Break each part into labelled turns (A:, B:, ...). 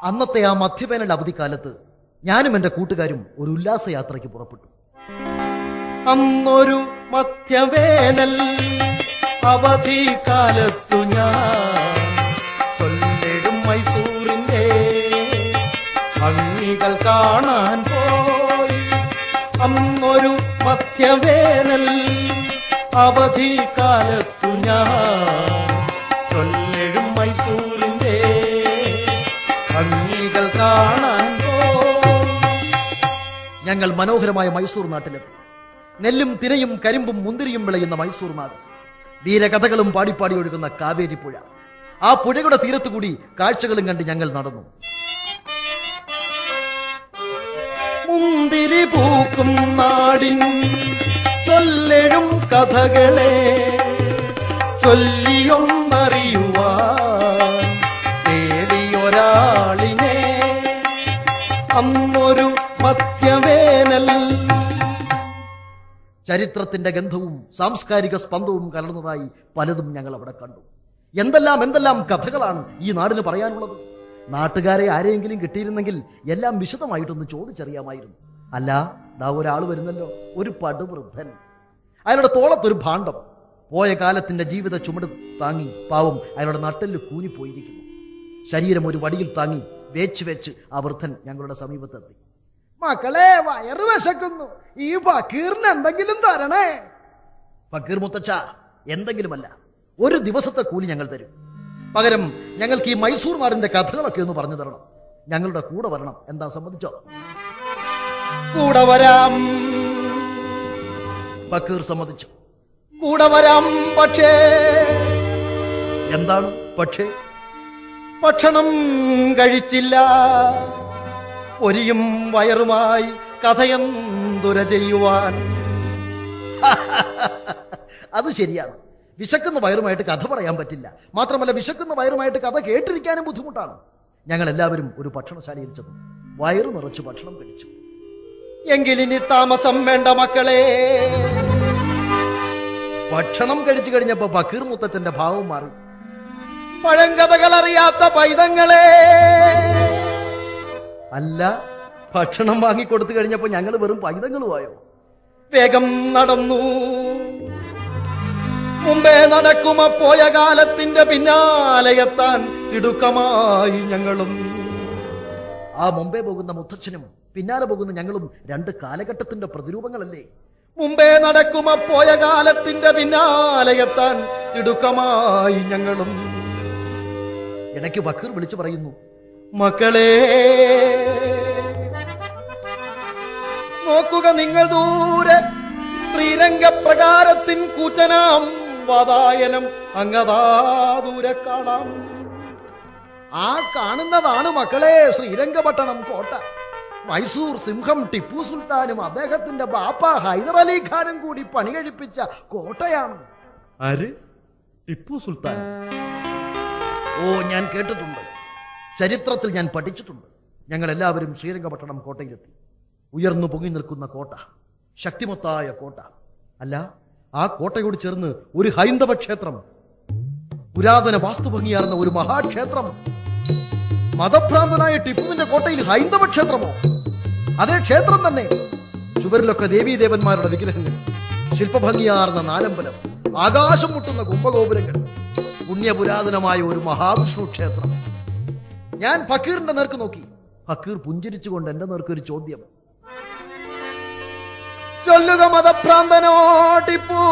A: അന്നത്തെ ആ മധ്യവേനൽ അവധിക്കാലത്ത് ഞാനും എന്റെ കൂട്ടുകാരും ഒരു ഉല്ലാസയാത്രയ്ക്ക് പുറപ്പെട്ടു
B: അന്നൊരു മധ്യവേനൽ അവധിക്കാലത്തു ഞാൻ കൊല്ലിടും മൈസൂരിന്റെ ഭംഗികൾ കാണാൻ പോയി അന്നൊരു മധ്യവേനൽ അവധിക്കാലത്തു ഞാൻ കൊല്ലിടും മൈസൂരിന്റെ ഭംഗികൾ കാണാൻ പോയി
A: ഞങ്ങൾ മനോഹരമായ മൈസൂർ നാട്ടിലെത്തി നെല്ലും തിരയും കരിമ്പും മുന്തിരിയും വിളയുന്ന മൈസൂർ നാട് വീരകഥകളും പാടിപ്പാടി ഒഴുകുന്ന കാവേരി പുഴ ആ പുഴയുടെ തീരത്തുകൂടി കാഴ്ചകളും കണ്ട് ഞങ്ങൾ നടന്നു
B: മുന്തിരി പൂക്കും നാടിൻ ചൊല്ലെഴും കഥകളെ ചൊല്ലിയൊന്നറിയുവാൻ തേടിയൊരാളിനെ അന്നൊരു മധ്യവേനൽ
A: ചരിത്രത്തിന്റെ ഗന്ധവും സാംസ്കാരിക സ്പന്ദവും കലർന്നതായി പലതും ഞങ്ങൾ അവിടെ കണ്ടു എന്തെല്ലാം എന്തെല്ലാം കഥകളാണ് ഈ നാടിന് പറയാനുള്ളത് നാട്ടുകാരെ ആരെയെങ്കിലും കിട്ടിയിരുന്നെങ്കിൽ എല്ലാം വിശദമായിട്ടൊന്ന് ചോദിച്ചറിയാമായിരുന്നു അല്ല ദാ ഒരാൾ വരുന്നല്ലോ ഒരു പടുവൃദ്ധൻ അയാളുടെ തോളത്തൊരു ഭാണ്ഡം പോയ കാലത്തിന്റെ ജീവിത ചുമട് താങ്ങി പാവം അയാളുടെ നട്ടെല്ല് കൂനിപ്പോയിരിക്കുന്നു ശരീരം ഒരു വടിയിൽ താങ്ങി വേച്ച് വെച്ച് ആ വൃദ്ധൻ ഞങ്ങളുടെ സമീപത്തെത്തി
C: മക്കളെ വയറ് വിശക്കുന്നു ഈ ഫക്കീറിന് എന്തെങ്കിലും തരണേ
A: ഫക്കീർ മുത്തച്ഛ എന്തെങ്കിലുമല്ല ഒരു ദിവസത്തെ കൂലി ഞങ്ങൾ തരും പകരം ഞങ്ങൾക്ക് ഈ മൈസൂർ നാടിന്റെ കഥകളൊക്കെ ഒന്ന് പറഞ്ഞു തരണം ഞങ്ങളുടെ കൂടെ വരണം എന്താ സമ്മതിച്ചോ
B: കൂടെ വരാം
A: ഫക്കീർ സമ്മതിച്ചു
B: കൂടെ വരാം പക്ഷേ
A: എന്താണ് പക്ഷേ
B: ഭക്ഷണം കഴിച്ചില്ല പൊരിയും വയറുമായി കഥയെന്തുര ചെയ്യുവാൻ
A: അത് ശരിയാണ് വിശക്കുന്ന വയറുമായിട്ട് കഥ പറയാൻ പറ്റില്ല മാത്രമല്ല വിശക്കുന്ന വയറുമായിട്ട് കഥ കേട്ടിരിക്കാനും ബുദ്ധിമുട്ടാണ് ഞങ്ങൾ എല്ലാവരും ഒരു ഭക്ഷണശാലയിൽ ചെന്നു വയറു നിറച്ച് ഭക്ഷണം കഴിച്ചു
B: എങ്കിലിനി താമസം വേണ്ട മക്കളെ
A: ഭക്ഷണം കഴിച്ചു കഴിഞ്ഞപ്പോ ഫക്കീർ മുത്തച്ഛന്റെ ഭാവം മാറി
B: പഴങ്കഥകൾ അറിയാത്ത പൈതങ്ങളെ
A: അല്ല ഭക്ഷണം വാങ്ങി കൊടുത്തു കഴിഞ്ഞപ്പോ ഞങ്ങൾ വെറും പൈതങ്ങളുമായോ
B: വേഗം നടന്നു മുമ്പേ നടക്കുമ പോയ കാലത്തിന്റെ പിന്നാലെ എത്താൻ തിടുക്കമായി ഞങ്ങളും
A: ആ മുമ്പേ പോകുന്ന മുത്തച്ഛനും പിന്നാലെ പോകുന്ന ഞങ്ങളും രണ്ട് കാലഘട്ടത്തിന്റെ പ്രതിരൂപങ്ങളല്ലേ
B: മുമ്പേ നടക്കുമ പോയ കാലത്തിന്റെ പിന്നാലെ എത്താൻ തിടുക്കമായി ഞങ്ങളും
A: ഇടയ്ക്ക് ബക്കീർ വിളിച്ചു പറയുന്നു
B: മക്കളെ നോക്കുക നിങ്ങൾ ദൂരെ ശ്രീരംഗപ്രകാരത്തിൻ കൂറ്റനാം വാതായനം അങ്ങതാ ദൂരെ കാണാം
C: ആ കാണുന്നതാണ് മക്കളെ ശ്രീരംഗപട്ടണം കോട്ട മൈസൂർ സിംഹം ടിപ്പു സുൽത്താനും അദ്ദേഹത്തിന്റെ ബാപ്പ ഹൈദർ അലി ഖാനും കൂടി പണി കഴിപ്പിച്ച കോട്ടയാണ്
A: ആര് ടിപ്പു സുൽത്താൻ ഓ ഞാൻ കേട്ടിട്ടുണ്ട് ചരിത്രത്തിൽ ഞാൻ പഠിച്ചിട്ടുണ്ട് ഞങ്ങൾ എല്ലാവരും ശ്രീരംഗപട്ടണം കോട്ടയിലെത്തി ഉയർന്നു പൊങ്ങി നിൽക്കുന്ന കോട്ട ശക്തിമത്തായ കോട്ട അല്ല ആ കോട്ടയോട് ചേർന്ന് ഒരു ഹൈന്ദവ ക്ഷേത്രം പുരാതന വാസ്തുഭംഗിയാർന്ന ഒരു മഹാക്ഷേത്രം മതഭ്രാന്തനായ ടിപ്പുവിന്റെ കോട്ടയിൽ ഹൈന്ദവ ക്ഷേത്രമോ അതേ ക്ഷേത്രം തന്നെ ചുവരിലൊക്കെ ദേവീദേവന്മാരുടെ വിഗ്രഹങ്ങൾ ശില്പഭംഗിയാർന്ന നാലമ്പലം ആകാശം മുട്ടുന്ന കുംഭഗോപുരങ്ങൾ പുണ്യപുരാതനമായ ഒരു മഹാവിഷ്ണു ക്ഷേത്രം ഞാൻ ഫക്കീറിന്റെ നേർക്ക് നോക്കി ഫക്കീർ പുഞ്ചിരിച്ചുകൊണ്ട് എന്റെ നേർക്ക് ഒരു ചോദ്യം
B: ചൊല്ലുക മതഭ്രാന്തനോ ടിപ്പു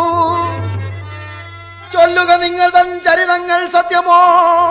B: ചൊല്ലുക നിങ്ങൾ തൻ ചരിതങ്ങൾ സത്യമോ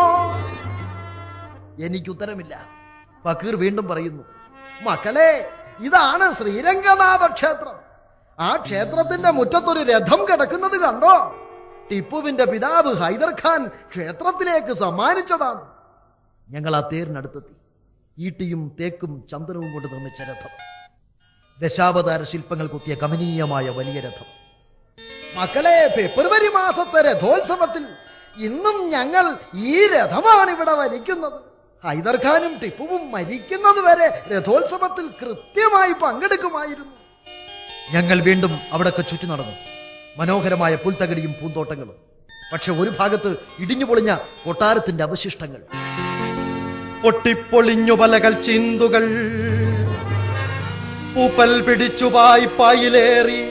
A: എനിക്ക് ഉത്തരമില്ല ഫക്കീർ വീണ്ടും പറയുന്നു
C: മക്കളെ ഇതാണ് ശ്രീരംഗനാഥ ക്ഷേത്രം ആ ക്ഷേത്രത്തിന്റെ മുറ്റത്തൊരു രഥം കിടക്കുന്നത് കണ്ടോ ടിപ്പുവിന്റെ പിതാവ് ഹൈദർ ഖാൻ ക്ഷേത്രത്തിലേക്ക് സമ്മാനിച്ചതാണ്
A: ഞങ്ങൾ ആ തേരിനടുത്തെത്തി ഈട്ടിയും തേക്കും ചന്ദനവും കൊണ്ട് നിർമ്മിച്ച രഥം ദശാവതാര ശില്പങ്ങൾ കുത്തിയ കമനീയമായ വലിയ രഥം
C: മക്കളെ ഫെബ്രുവരി മാസത്തെ രഥോത്സവത്തിൽ ഇന്നും ഞങ്ങൾ ഈ രഥമാണ് ഇവിടെ വലിക്കുന്നത് ഹൈദർഖാനും ടിപ്പുവും മരിക്കുന്നത് വരെ രഥോത്സവത്തിൽ കൃത്യമായി പങ്കെടുക്കുമായിരുന്നു
A: ഞങ്ങൾ വീണ്ടും അവിടൊക്കെ ചുറ്റി നടന്നു മനോഹരമായ പുൽത്തകടിയും പൂന്തോട്ടങ്ങളും പക്ഷെ ഒരു ഭാഗത്ത് ഇടിഞ്ഞു പൊളിഞ്ഞ കൊട്ടാരത്തിന്റെ അവശിഷ്ടങ്ങൾ
C: പൊട്ടിപ്പൊളിഞ്ഞു പലകൾ ചിന്തുകൾ പൂപ്പൽ പിടിച്ചു പായിപ്പായിലേറി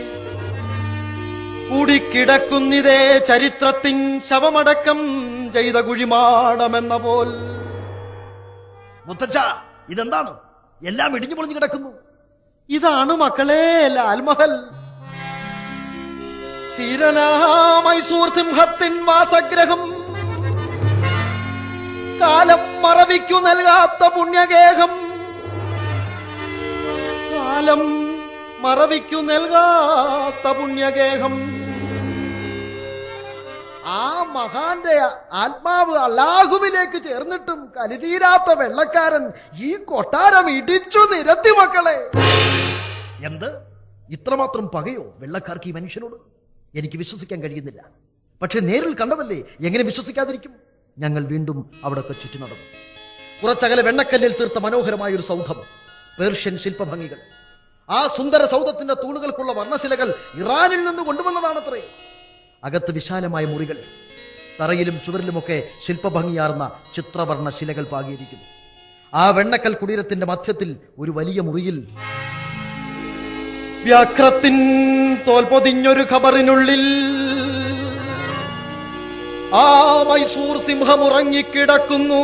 C: കൂടിക്കിടക്കുന്നിതേ ചരിത്രത്തിൻ ശവമടക്കം ചെയ്ത കുഴിമാടമെന്ന പോൽ
A: മുത്തച്ഛ ഇതെന്താണ് എല്ലാം ഇടിഞ്ഞു പൊളിഞ്ഞു കിടക്കുന്നു
C: ഇതാണ് മക്കളെ ലാൽമഹൽ ധീരനാ മൈസൂർ സിംഹത്തിൻ വാസഗ്രഹം കാലം മറവിക്കു നൽകാത്ത പുണ്യഗേഹം കാലം മറവിക്കു നൽകാത്ത പുണ്യഗേഹം
A: ആ മഹാന്റെ ആത്മാവ് അള്ളാഹുവിലേക്ക് ചേർന്നിട്ടും കലിതീരാത്ത വെള്ളക്കാരൻ ഈ കൊട്ടാരം ഇടിച്ചു നിരത്തി മക്കളെ എന്ത് ഇത്രമാത്രം പകയോ വെള്ളക്കാർക്ക് ഈ മനുഷ്യനോട് എനിക്ക് വിശ്വസിക്കാൻ കഴിയുന്നില്ല പക്ഷെ നേരിൽ കണ്ടതല്ലേ എങ്ങനെ വിശ്വസിക്കാതിരിക്കും ഞങ്ങൾ വീണ്ടും അവിടൊക്കെ ചുറ്റി നടന്നു കുറച്ചകലെ വെണ്ണക്കല്ലിൽ തീർത്ത മനോഹരമായ ഒരു സൗധം പേർഷ്യൻ ശില്പഭംഗികൾ ആ സുന്ദര സൗധത്തിന്റെ തൂണുകൾക്കുള്ള വർണ്ണശിലകൾ ഇറാനിൽ നിന്ന് കൊണ്ടുവന്നതാണത്രേ അകത്ത് വിശാലമായ മുറികൾ തറയിലും ചുവരിലുമൊക്കെ ശില്പഭംഗിയാർന്ന ചിത്രവർണ്ണ ശിലകൾ പാകിയിരിക്കുന്നു ആ വെണ്ണക്കൽ കുടീരത്തിന്റെ മധ്യത്തിൽ ഒരു വലിയ മുറിയിൽ
C: വ്യാഘ്രത്തിൻ തോൽപൊതിഞ്ഞൊരു ഖബറിനുള്ളിൽ ആ മൈസൂർ സിംഹം ഉറങ്ങിക്കിടക്കുന്നു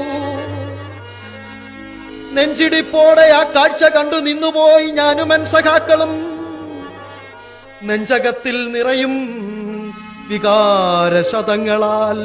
C: നെഞ്ചിടിപ്പോടെ ആ കാഴ്ച കണ്ടു നിന്നുപോയി ഞാനും എൻ സഖാക്കളും നെഞ്ചകത്തിൽ നിറയും വികാരശതങ്ങളാൽ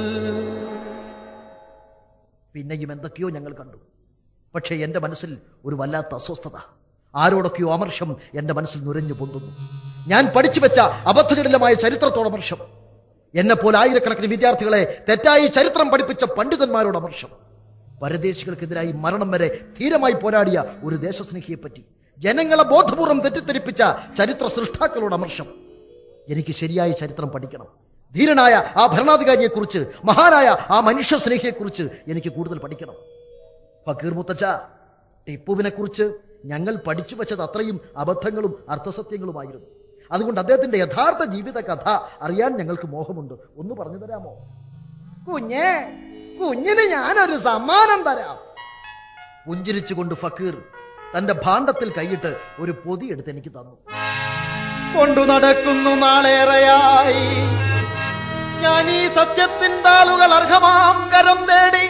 A: പിന്നെയും എന്തൊക്കെയോ ഞങ്ങൾ കണ്ടു പക്ഷേ എന്റെ മനസ്സിൽ ഒരു വല്ലാത്ത അസ്വസ്ഥത ആരോടൊക്കെയോ അമർഷം എന്റെ മനസ്സിൽ നുരഞ്ഞു പൊന്തുന്നു ഞാൻ പഠിച്ചു വെച്ച അബദ്ധജടിലമായ ചരിത്രത്തോട് അമർഷം എന്നെ പോലെ ആയിരക്കണക്കിന് വിദ്യാർത്ഥികളെ തെറ്റായി ചരിത്രം പഠിപ്പിച്ച പണ്ഡിതന്മാരോട് അമർഷം പരദേശികൾക്കെതിരായി മരണം വരെ ധീരമായി പോരാടിയ ഒരു ദേശസ്നേഹിയെപ്പറ്റി ജനങ്ങളെ ബോധപൂർവം തെറ്റിദ്ധരിപ്പിച്ച ചരിത്ര സൃഷ്ടാക്കളോട് അമർഷം എനിക്ക് ശരിയായ ചരിത്രം പഠിക്കണം ധീരനായ ആ ഭരണാധികാരിയെക്കുറിച്ച് മഹാനായ ആ മനുഷ്യ സ്നേഹിയെക്കുറിച്ച് എനിക്ക് കൂടുതൽ പഠിക്കണം ഫക്കീർ മുത്തച്ഛ ടിപ്പുവിനെ കുറിച്ച് ഞങ്ങൾ പഠിച്ചു വെച്ചത് അത്രയും അബദ്ധങ്ങളും അർത്ഥസത്യങ്ങളുമായിരുന്നു അതുകൊണ്ട് അദ്ദേഹത്തിന്റെ യഥാർത്ഥ ജീവിത കഥ അറിയാൻ ഞങ്ങൾക്ക് മോഹമുണ്ട് ഒന്ന് പറഞ്ഞു തരാമോ കുഞ്ഞേ കുഞ്ഞിന് ഞാനൊരു സമ്മാനം തരാം പുഞ്ചിരിച്ചുകൊണ്ട് ഫക്കീർ തന്റെ ഭാണ്ഡത്തിൽ കൈയിട്ട് ഒരു പൊതി എടുത്ത് എനിക്ക് തന്നു
C: കൊണ്ടു നടക്കുന്നു നാളേറെയായി ഞാൻ ഈ സത്യത്തിൻ താളുകൾ അർഹമാം കരം തേടി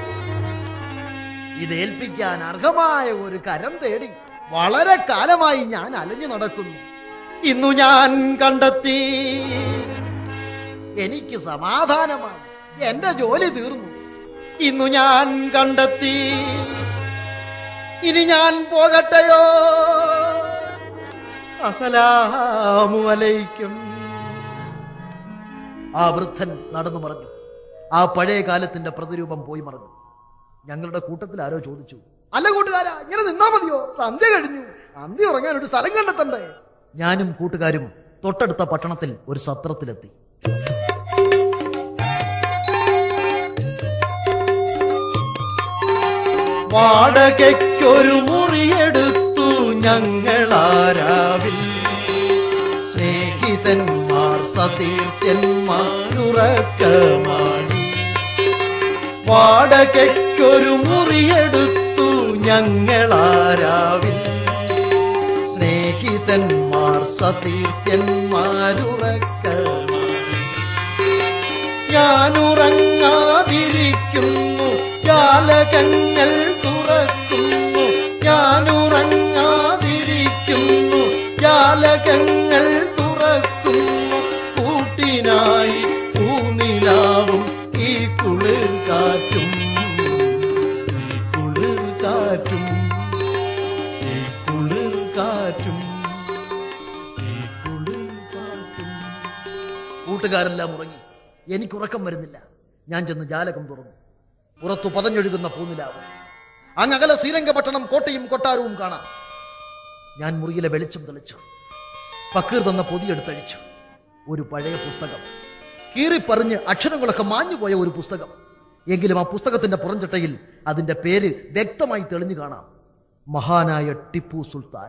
A: ഇത് ഏൽപ്പിക്കാൻ അർഹമായ ഒരു കരം തേടി വളരെ കാലമായി ഞാൻ അലഞ്ഞു നടക്കുന്നു
C: ഇന്നു ഞാൻ കണ്ടെത്തി
A: എനിക്ക് സമാധാനമായി എന്റെ ജോലി തീർന്നു
C: ഇന്നു ഞാൻ കണ്ടെത്തി ഇനി ഞാൻ പോകട്ടെയോ അസലാമു അലൈക്കും
A: ആ വൃദ്ധൻ നടന്നു മറഞ്ഞു ആ പഴയ കാലത്തിന്റെ പ്രതിരൂപം പോയി മറഞ്ഞു ഞങ്ങളുടെ കൂട്ടത്തിൽ ആരോ ചോദിച്ചു അല്ല കൂട്ടുകാരാ ഇങ്ങനെ നിന്നാ മതിയോ സന്ധ്യ കഴിഞ്ഞു അന്തി ഉറങ്ങാൻ ഒരു സ്ഥലം കണ്ടെത്തണ്ടേ ഞാനും കൂട്ടുകാരും തൊട്ടടുത്ത പട്ടണത്തിൽ ഒരു സത്രത്തിലെത്തി
C: വാടകയ്ക്കൊരു മുറിയെടുത്തു ഞങ്ങളാരാവിൽ സ്നേഹിതന്മാർ സതീർത്ഥന്മാരുറക്കമാണി വാടകയ്ക്കൊരു മുറിയെടുത്തു ഞങ്ങളാരാവിൽ സ്നേഹിതന്മാർ സതീർത്ഥന്മാരുറക്കമാണി ഞാനുറങ്ങാതിരിക്കുന്നു ജാലകങ്ങൾ തുറക്കുന്നു ഞാനുറങ്ങാതിരിക്കുന്നു ജാലകങ്ങൾ തുറക്കുന്നു കൂട്ടിനായി പൂനിലാവും ഈ കുളിർ കാറ്റും ഈ കുളിർ കാറ്റും ഈ കുളിർ കാറ്റും ഈ കുളിർ കാറ്റും
A: കൂട്ടുകാരെല്ലാം ഉറങ്ങി എനിക്ക് ഉറക്കം വരുന്നില്ല ഞാൻ ചെന്ന് ജാലകം തുറന്നു പുറത്തു പതഞ്ഞൊഴുകുന്ന പൂനിലാവ് അങ്ങകല ശ്രീരംഗപട്ടണം കോട്ടയും കൊട്ടാരവും കാണാം ഞാൻ മുറിയിലെ വെളിച്ചം തെളിച്ചു ഫക്കീർ തന്ന പൊതിയെടുത്തഴിച്ചു ഒരു പഴയ പുസ്തകം കീറിപ്പറിഞ്ഞ് അക്ഷരങ്ങളൊക്കെ മാഞ്ഞുപോയ ഒരു പുസ്തകം എങ്കിലും ആ പുസ്തകത്തിന്റെ പുറംചട്ടയിൽ അതിന്റെ പേര് വ്യക്തമായി തെളിഞ്ഞു കാണാം മഹാനായ ടിപ്പു സുൽത്താൻ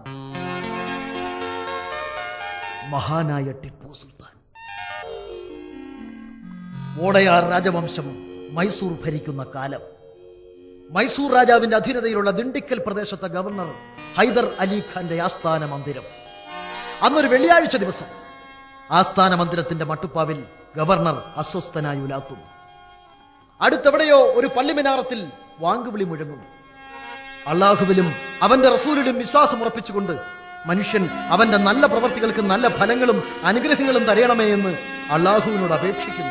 A: മഹാനായ ടിപ്പു സുൽത്താൻ വോടയാർ രാജവംശം മൈസൂർ ഭരിക്കുന്ന കാലം മൈസൂർ രാജാവിന്റെ അധീനതയിലുള്ള ദിണ്ടിക്കൽ പ്രദേശത്തെ ഗവർണർ ഹൈദർ അലി ഖാന്റെ ആസ്ഥാന മന്ദിരം അന്നൊരു വെള്ളിയാഴ്ച ദിവസം ആസ്ഥാന മന്ദിരത്തിന്റെ മട്ടുപ്പാവിൽ ഗവർണർ അസ്വസ്ഥനായി ഉലാത്തുന്നു അടുത്തെവിടെയോ ഒരു പള്ളിമിനാറത്തിൽ വാങ്കുവിളി മുഴങ്ങുന്നു അള്ളാഹുവിലും അവന്റെ റസൂലിലും വിശ്വാസം ഉറപ്പിച്ചുകൊണ്ട് മനുഷ്യൻ അവന്റെ നല്ല പ്രവർത്തികൾക്ക് നല്ല ഫലങ്ങളും അനുഗ്രഹങ്ങളും തരയണമേ എന്ന് അള്ളാഹുവിനോട് അപേക്ഷിക്കുന്നു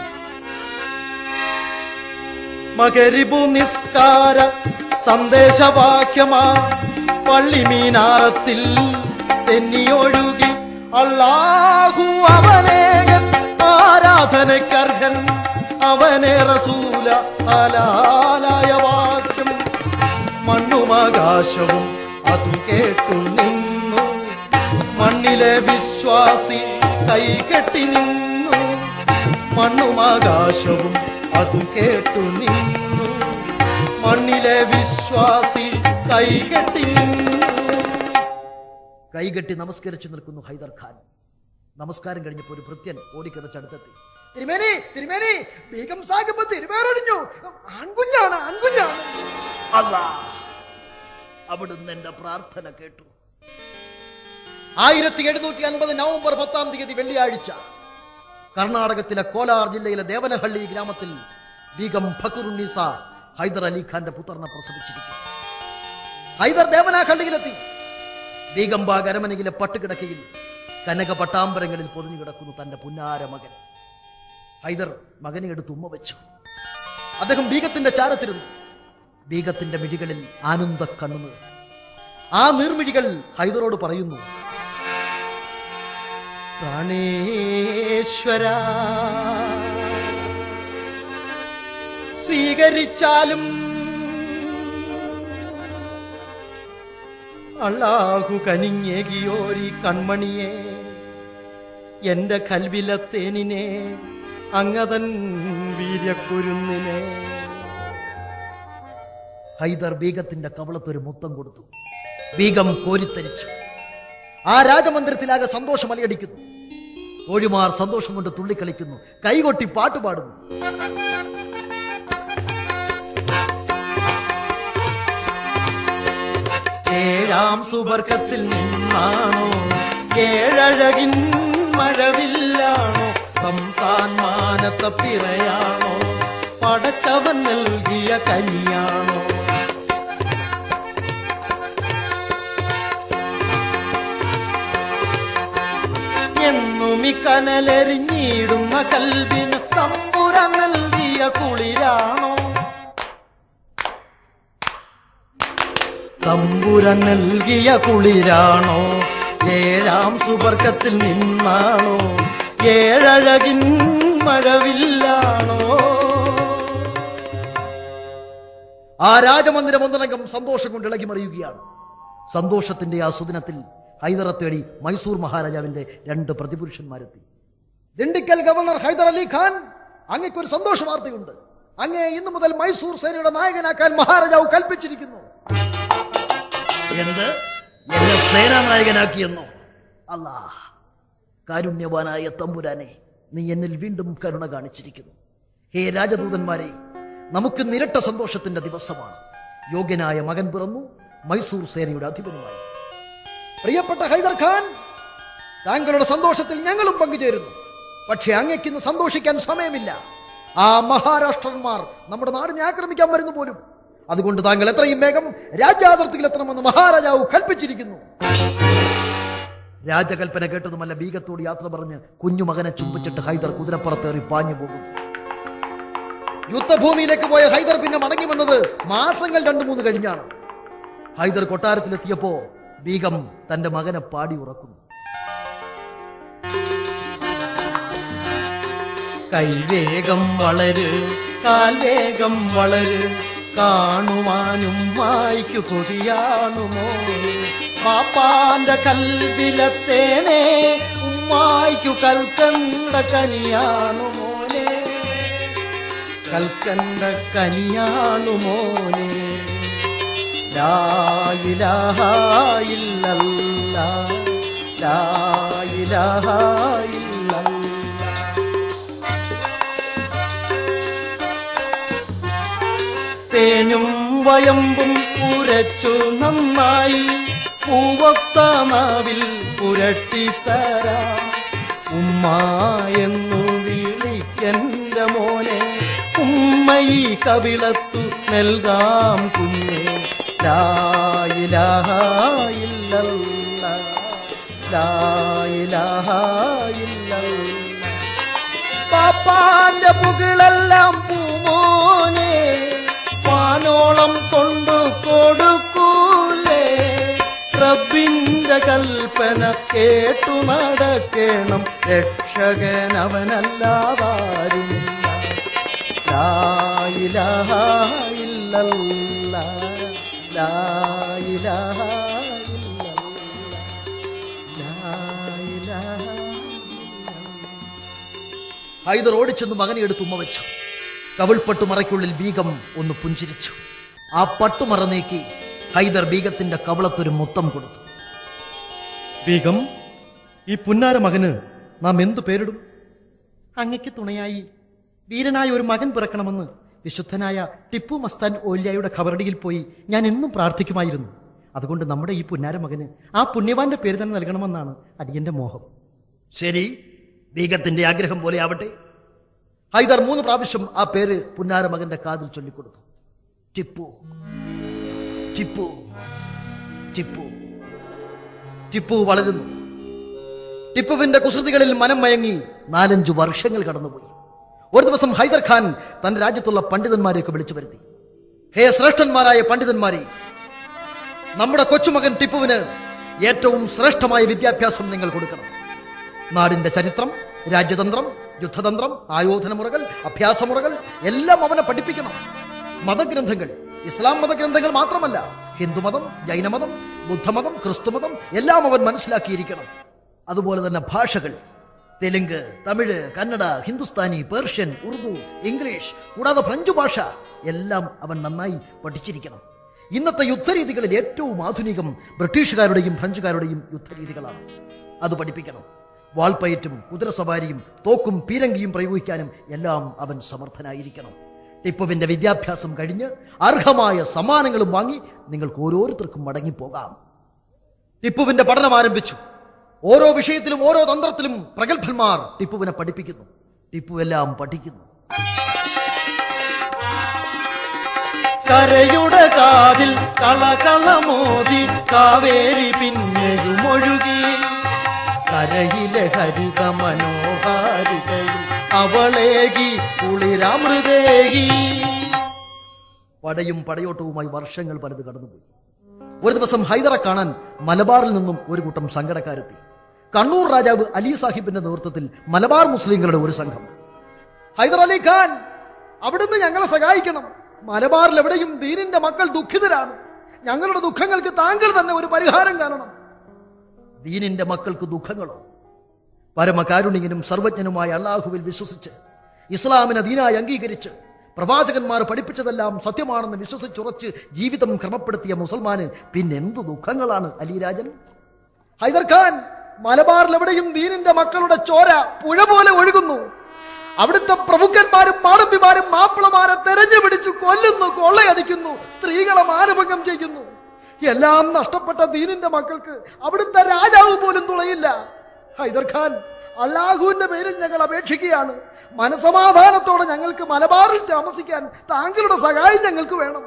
B: മകരിബു നിസ്കാര സന്ദേശവാക്യമാ പള്ളി മീനാറത്തിൽ തെന്നിയൊഴുകി അള്ളാഹു അവനേകൻ ആരാധനക്കർഹൻ അവനെ റസൂല ഹലാലായ വാക്യം മണ്ണുമാകാശവും അതു കേട്ടു നിന്നു മണ്ണിലെ വിശ്വാസി കൈകെട്ടി നിന്നു മണ്ണുമാകാശവും അതു കേട്ടു നിന്നു മണ്ണിലെ വിശ്വാസി കൈകെട്ടി നിന്നു
A: കൈകെട്ടി നമസ്കരിച്ചു നിൽക്കുന്നു ഹൈദർ ഖാൻ നമസ്കാരം കഴിഞ്ഞപ്പോൾ ഒരു ഭൃത്യൻ ഓടിക്കതച്ചടുത്തെത്തി തിരുമേനി തിരുമേനി ബീഗം സാഹിബ് തിരുമേറൊഴിഞ്ഞു ആൺകുഞ്ഞാണ് ആൺകുഞ്ഞാണ് അല്ല അവിടുന്ന് എന്റെ പ്രാർത്ഥന കേട്ടു ആയിരത്തി എഴുന്നൂറ്റി അൻപത് നവംബർ പത്താം തീയതി വെള്ളിയാഴ്ച കർണാടകത്തിലെ കോലാർ ജില്ലയിലെ ദേവനഹള്ളി ഗ്രാമത്തിൽ ബീഗം ഫക്കുറുന്നീസ ഹൈദർ അലി ഖാന്റെ പുത്രനെ പ്രസവിച്ചിരിക്കുന്നു ഹൈദർ ദേവനാഹള്ളിയിലെത്തി ബീഗംബാഗ് അരമനയിലെ പട്ടുകിടക്കയിൽ കനക പട്ടാമ്പരങ്ങളിൽ പൊതിഞ്ഞു കിടക്കുന്നു തന്റെ പുന്നാര മകൻ ഹൈദർ മകനെ എടുത്ത് ഉമ്മ വെച്ചു അദ്ദേഹം ബീഗത്തിന്റെ ചാരത്തിരുന്നു ബീഗത്തിന്റെ മിഴികളിൽ ആനന്ദ കണ്ണുനീർ ആ നീർമിഴികൾ ഹൈദറോട് പറയുന്നു
B: പ്രാണേശ്വര സ്വീകരിച്ചാലും അള്ളാഹു കനിഞ്ഞേകിയോരി കൺമണിയെ എന്റെ കൽവിലത്തേനിനെ അങ്ങതൻ വീര്യക്കുരുന്നിനെ
A: ഹൈദർ ബീഗത്തിന്റെ കവളത്തൊരു മുത്തം കൊടുത്തു ബീഗം കോരിത്തരിച്ചു ആ രാജമന്ദിരത്തിലാകെ സന്തോഷം അലയടിക്കുന്നു തോഴിമാർ സന്തോഷം കൊണ്ട് തുള്ളിക്കളിക്കുന്നു കൈകൊട്ടി പാട്ടുപാടുന്നു
B: ഏഴാം സുബർക്കത്തിൽ നിന്നാണോ ഏഴഴകിൻ മഴവില്ലാണോ സംസാൻ മാനത്ത പിറയാണോ പടച്ചവൻ നൽകിയ കനിയാണോ എന്നും ഈ കനലെറിഞ്ഞിടുന്ന കൽവിന് തമ്പുര നൽകിയ കുളിരാണോ തമ്പുര നൽകിയ കുളിരാണോ ഏഴാം സുബർക്കത്തിൽ നിന്നാണോ ഏഴഴകിൻ മഴവില്ലാണോ
A: ആ രാജമന്ദിരം ഒന്നടങ്കം സന്തോഷം കൊണ്ട് ഇളകി മറിയുകയാണ് സന്തോഷത്തിന്റെ ആ സുദിനത്തിൽ ഹൈദറെ തേടി മൈസൂർ മഹാരാജാവിന്റെ രണ്ട് പ്രതിപുരുഷന്മാരെത്തി ദിണ്ടിക്കൽ ഗവർണർ ഹൈദർ അലി ഖാൻ അങ്ങയ്ക്കൊരു സന്തോഷ വാർത്തയുണ്ട് അങ്ങേ ഇന്നു മുതൽ മൈസൂർ സേനയുടെ നായകനാക്കാൻ മഹാരാജാവ് കൽപ്പിച്ചിരിക്കുന്നു എന്ത് എന്നെ സേനാനായകനാക്കിയെന്നോ അല്ലാ കാരുണ്യവാനായ തമ്പുരാനെ നീ എന്നിൽ വീണ്ടും കരുണ കാണിച്ചിരിക്കുന്നു ഹേ രാജദൂതന്മാരെ നമുക്ക് നിരട്ട സന്തോഷത്തിന്റെ ദിവസമാണ് യോഗ്യനായ മകൻ പിറന്നു മൈസൂർ സേനയുടെ അധിപനുമായി പ്രിയപ്പെട്ട ഹൈദർ ഖാൻ താങ്കളുടെ സന്തോഷത്തിൽ ഞങ്ങളും പങ്കുചേരുന്നു പക്ഷെ അങ്ങയ്ക്കിന്ന് സന്തോഷിക്കാൻ സമയമില്ല ആ മഹാരാഷ്ട്രന്മാർ നമ്മുടെ നാടിനെ ആക്രമിക്കാൻ വരുന്നു പോലും അതുകൊണ്ട് താങ്കൾ എത്രയും വേഗം രാജ്യാതിർത്തിയിൽ എത്തണമെന്ന് മഹാരാജാവ് കൽപ്പിച്ചിരിക്കുന്നു രാജകൽപ്പന കേട്ടതുമല്ല ബീഗത്തോട് യാത്ര പറഞ്ഞ് കുഞ്ഞുമകനെ ചുംബിച്ചിട്ട് ഹൈദർ കുതിരപ്പുറത്തേറി പാഞ്ഞു പോകുന്നു യുദ്ധഭൂമിയിലേക്ക് പോയ ഹൈദർ പിന്നെ മടങ്ങി വന്നത് മാസങ്ങൾ രണ്ടു മൂന്ന് കഴിഞ്ഞാണ് ഹൈദർ കൊട്ടാരത്തിലെത്തിയപ്പോ ബീഗം തന്റെ മകനെ പാടി ഉറക്കുന്നു
B: കൈവേഗം വളര് കാൽവേഗം വളര് കാണുവാനും വായിക്കു കൊതിയാണുമോ പാപ്പാന്റെ കൽവിലത്തേനെ ഉമ്മായിക്കു കൽക്കണ്ട കനിയാണു മോനെ കൽക്കണ്ട കനിയാണു മോനെ ലായിലാഹ ഇല്ലല്ല ലായിലാഹ ഇല്ലല്ല തേനും പൂവയമ്പും ഉരച്ചു നന്നായി പൂവൊത്ത നാവിൽ പുരട്ടിത്തരാം ഉമ്മ എന്നു വിളിക്കന്റെ മോനെ ഉമ്മയി കവിളത്തു നൽകാം കുഞ്ഞെ ലായിലാഹ ഇല്ലല്ലാ ലായിലാഹ ഇല്ലല്ലാ പാപ്പാന്റെ പുകളെല്ലാം പൂമോനെ വാനോളം കൊണ്ടു കൊടുക്കൂലേ റബ്ബിന്റെ കൽപ്പന കേട്ടു നടക്കണം രക്ഷകൻ അവനല്ലാതാരുമില്ല ലായിലാഹ ഇല്ലല്ലാ ലായിലാഹ ഇല്ലല്ലാ ലായിലാഹ
A: ഹൈദർ ഓടിച്ചെന്ന് മകനെ എടുത്ത് ഉമ്മ വെച്ചു കവിൾപ്പട്ടു മറയ്ക്കുള്ളിൽ ബീഗം ഒന്ന് പുഞ്ചിരിച്ചു ആ പട്ടുമറ നീക്കി ഹൈദർ ബീഗത്തിന്റെ കവിളത്തൊരു മുത്തം കൊടുത്തു
C: ബീഗം ഈ പുന്നാര മകന് നാം എന്തു പേരിടും അങ്ങയ്ക്ക് തുണയായി വീരനായ ഒരു മകൻ പിറക്കണമെന്ന് വിശുദ്ധനായ ടിപ്പു മസ്താൻ ഓല്യായുടെ ഖബറടിയിൽ പോയി ഞാൻ എന്നും പ്രാർത്ഥിക്കുമായിരുന്നു അതുകൊണ്ട് നമ്മുടെ ഈ പുന്നാര മകന് ആ പുണ്യവാന്റെ പേര് തന്നെ നൽകണമെന്നാണ് അടിയന്റെ മോഹം
A: ശരി ബീഗത്തിന്റെ ആഗ്രഹം പോലെ ആവട്ടെ ഹൈദർ മൂന്ന് പ്രാവശ്യം ആ പേര് പുന്നാര മകന്റെ കാതിൽ ചൊല്ലിക്കൊടുത്തു ടിപ്പു ടിപ്പു ടിപ്പു ടിപ്പു വളരുന്നു ടിപ്പുവിന്റെ കുസൃതികളിൽ മനം മയങ്ങി നാലഞ്ചു വർഷങ്ങൾ കടന്നുപോയി ഒരു ദിവസം ഹൈദർ ഖാൻ തന്റെ രാജ്യത്തുള്ള പണ്ഡിതന്മാരെയൊക്കെ വിളിച്ചു വരുത്തി ഹേ ശ്രേഷ്ഠന്മാരായ പണ്ഡിതന്മാരെ നമ്മുടെ കൊച്ചുമകൻ ടിപ്പുവിന് ഏറ്റവും ശ്രേഷ്ഠമായ വിദ്യാഭ്യാസം നിങ്ങൾ കൊടുക്കണം നാടിന്റെ ചരിത്രം രാജ്യതന്ത്രം യുദ്ധതന്ത്രം ആയോധനമുറകൾ അഭ്യാസമുറകൾ എല്ലാം അവനെ പഠിപ്പിക്കണം മതഗ്രന്ഥങ്ങൾ ഇസ്ലാം മതഗ്രന്ഥങ്ങൾ മാത്രമല്ല ഹിന്ദുമതം ജൈനമതം ബുദ്ധമതം ക്രിസ്തുമതം എല്ലാം അവൻ മനസ്സിലാക്കിയിരിക്കണം അതുപോലെ തന്നെ ഭാഷകൾ തെലുങ്ക് തമിഴ് കന്നഡ ഹിന്ദുസ്ഥാനി പേർഷ്യൻ ഉറുദു ഇംഗ്ലീഷ് കൂടാതെ ഫ്രഞ്ച് ഭാഷ എല്ലാം അവൻ നന്നായി പഠിച്ചിരിക്കണം ഇന്നത്തെ യുദ്ധരീതികളിൽ ഏറ്റവും ആധുനികം ബ്രിട്ടീഷുകാരുടെയും ഫ്രഞ്ചുകാരുടെയും യുദ്ധരീതികളാണ് അത് പഠിപ്പിക്കണം വാൾപ്പയറ്റും കുതിരസവാരിയും തോക്കും പീരങ്കിയും പ്രയോഗിക്കാനും എല്ലാം അവൻ സമർത്ഥനായിരിക്കണം ടിപ്പുവിന്റെ വിദ്യാഭ്യാസം കഴിഞ്ഞ് അർഹമായ സമ്മാനങ്ങളും വാങ്ങി നിങ്ങൾക്ക് ഓരോരുത്തർക്കും മടങ്ങിപ്പോകാം ടിപ്പുവിന്റെ പഠനം ആരംഭിച്ചു ഓരോ വിഷയത്തിലും ഓരോ തന്ത്രത്തിലും പ്രഗത്ഭന്മാർ ടിപ്പുവിനെ പഠിപ്പിക്കുന്നു ടിപ്പു എല്ലാം പഠിക്കുന്നു
B: കരയുടെ കാതിൽ കളകളമോതി കാവേരി പിന്നെയും ഒഴുകി കരയിലെ ഹരിത മനോഹാരിതയിൽ അവളേകി കുളിരമൃതേകി
A: പടയും പടയോട്ടവുമായി വർഷങ്ങൾ പലത് കടന്നുപോയി ഒരു ദിവസം ഹൈദറെ കാണാൻ മലബാറിൽ നിന്നും ഒരു കൂട്ടം സങ്കടക്കാരെത്തി കണ്ണൂർ രാജാവ് അലി സാഹിബിന്റെ നേതൃത്വത്തിൽ മലബാർ മുസ്ലിങ്ങളുടെ ഒരു സംഘം ഹൈദർ അലി ഖാൻ അവിടുന്ന് ഞങ്ങളെ സഹായിക്കണം മലബാറിൽ എവിടെയും ദീനിന്റെ മക്കൾ ദുഃഖിതരാണ് ഞങ്ങളുടെ ദുഃഖങ്ങൾക്ക് താങ്കൾ തന്നെ ഒരു പരിഹാരം കാണണം ദീനിന്റെ മക്കൾക്ക് ദുഃഖങ്ങളോ പരമകാരുണികനും സർവജ്ഞനുമായ അള്ളാഹുവിൽ വിശ്വസിച്ച് ഇസ്ലാമിനെ ദീനായി അംഗീകരിച്ച് പ്രവാചകന്മാർ പഠിപ്പിച്ചതെല്ലാം സത്യമാണെന്ന് വിശ്വസിച്ചുറച്ച് ജീവിതം ക്രമപ്പെടുത്തിയ മുസൽമാന് പിന്നെന്ത് ദുഃഖങ്ങളാണ് അലിരാജൻ ഹൈദർ ഖാൻ മലബാറിൽ എവിടെയും ദീനിന്റെ മക്കളുടെ ചോര പുഴ പോലെ ഒഴുകുന്നു അവിടുത്തെ പ്രഭുക്കന്മാരും മാടമ്പിമാരും മാപ്പിളമാരെ തെരഞ്ഞു പിടിച്ചു കൊല്ലുന്നു കൊള്ളയടിക്കുന്നു സ്ത്രീകളെ മാനഭംഗം ചെയ്യുന്നു എല്ലാം നഷ്ടപ്പെട്ട ദീനിന്റെ മക്കൾക്ക് അവിടുത്തെ രാജാവ് പോലും തുളയില്ല ഹൈദർ ഖാൻ അള്ളാഹുവിന്റെ പേരിൽ ഞങ്ങൾ അപേക്ഷിക്കുകയാണ് മനസമാധാനത്തോടെ ഞങ്ങൾക്ക് മലബാറിൽ താമസിക്കാൻ താങ്കളുടെ സഹായം ഞങ്ങൾക്ക് വേണം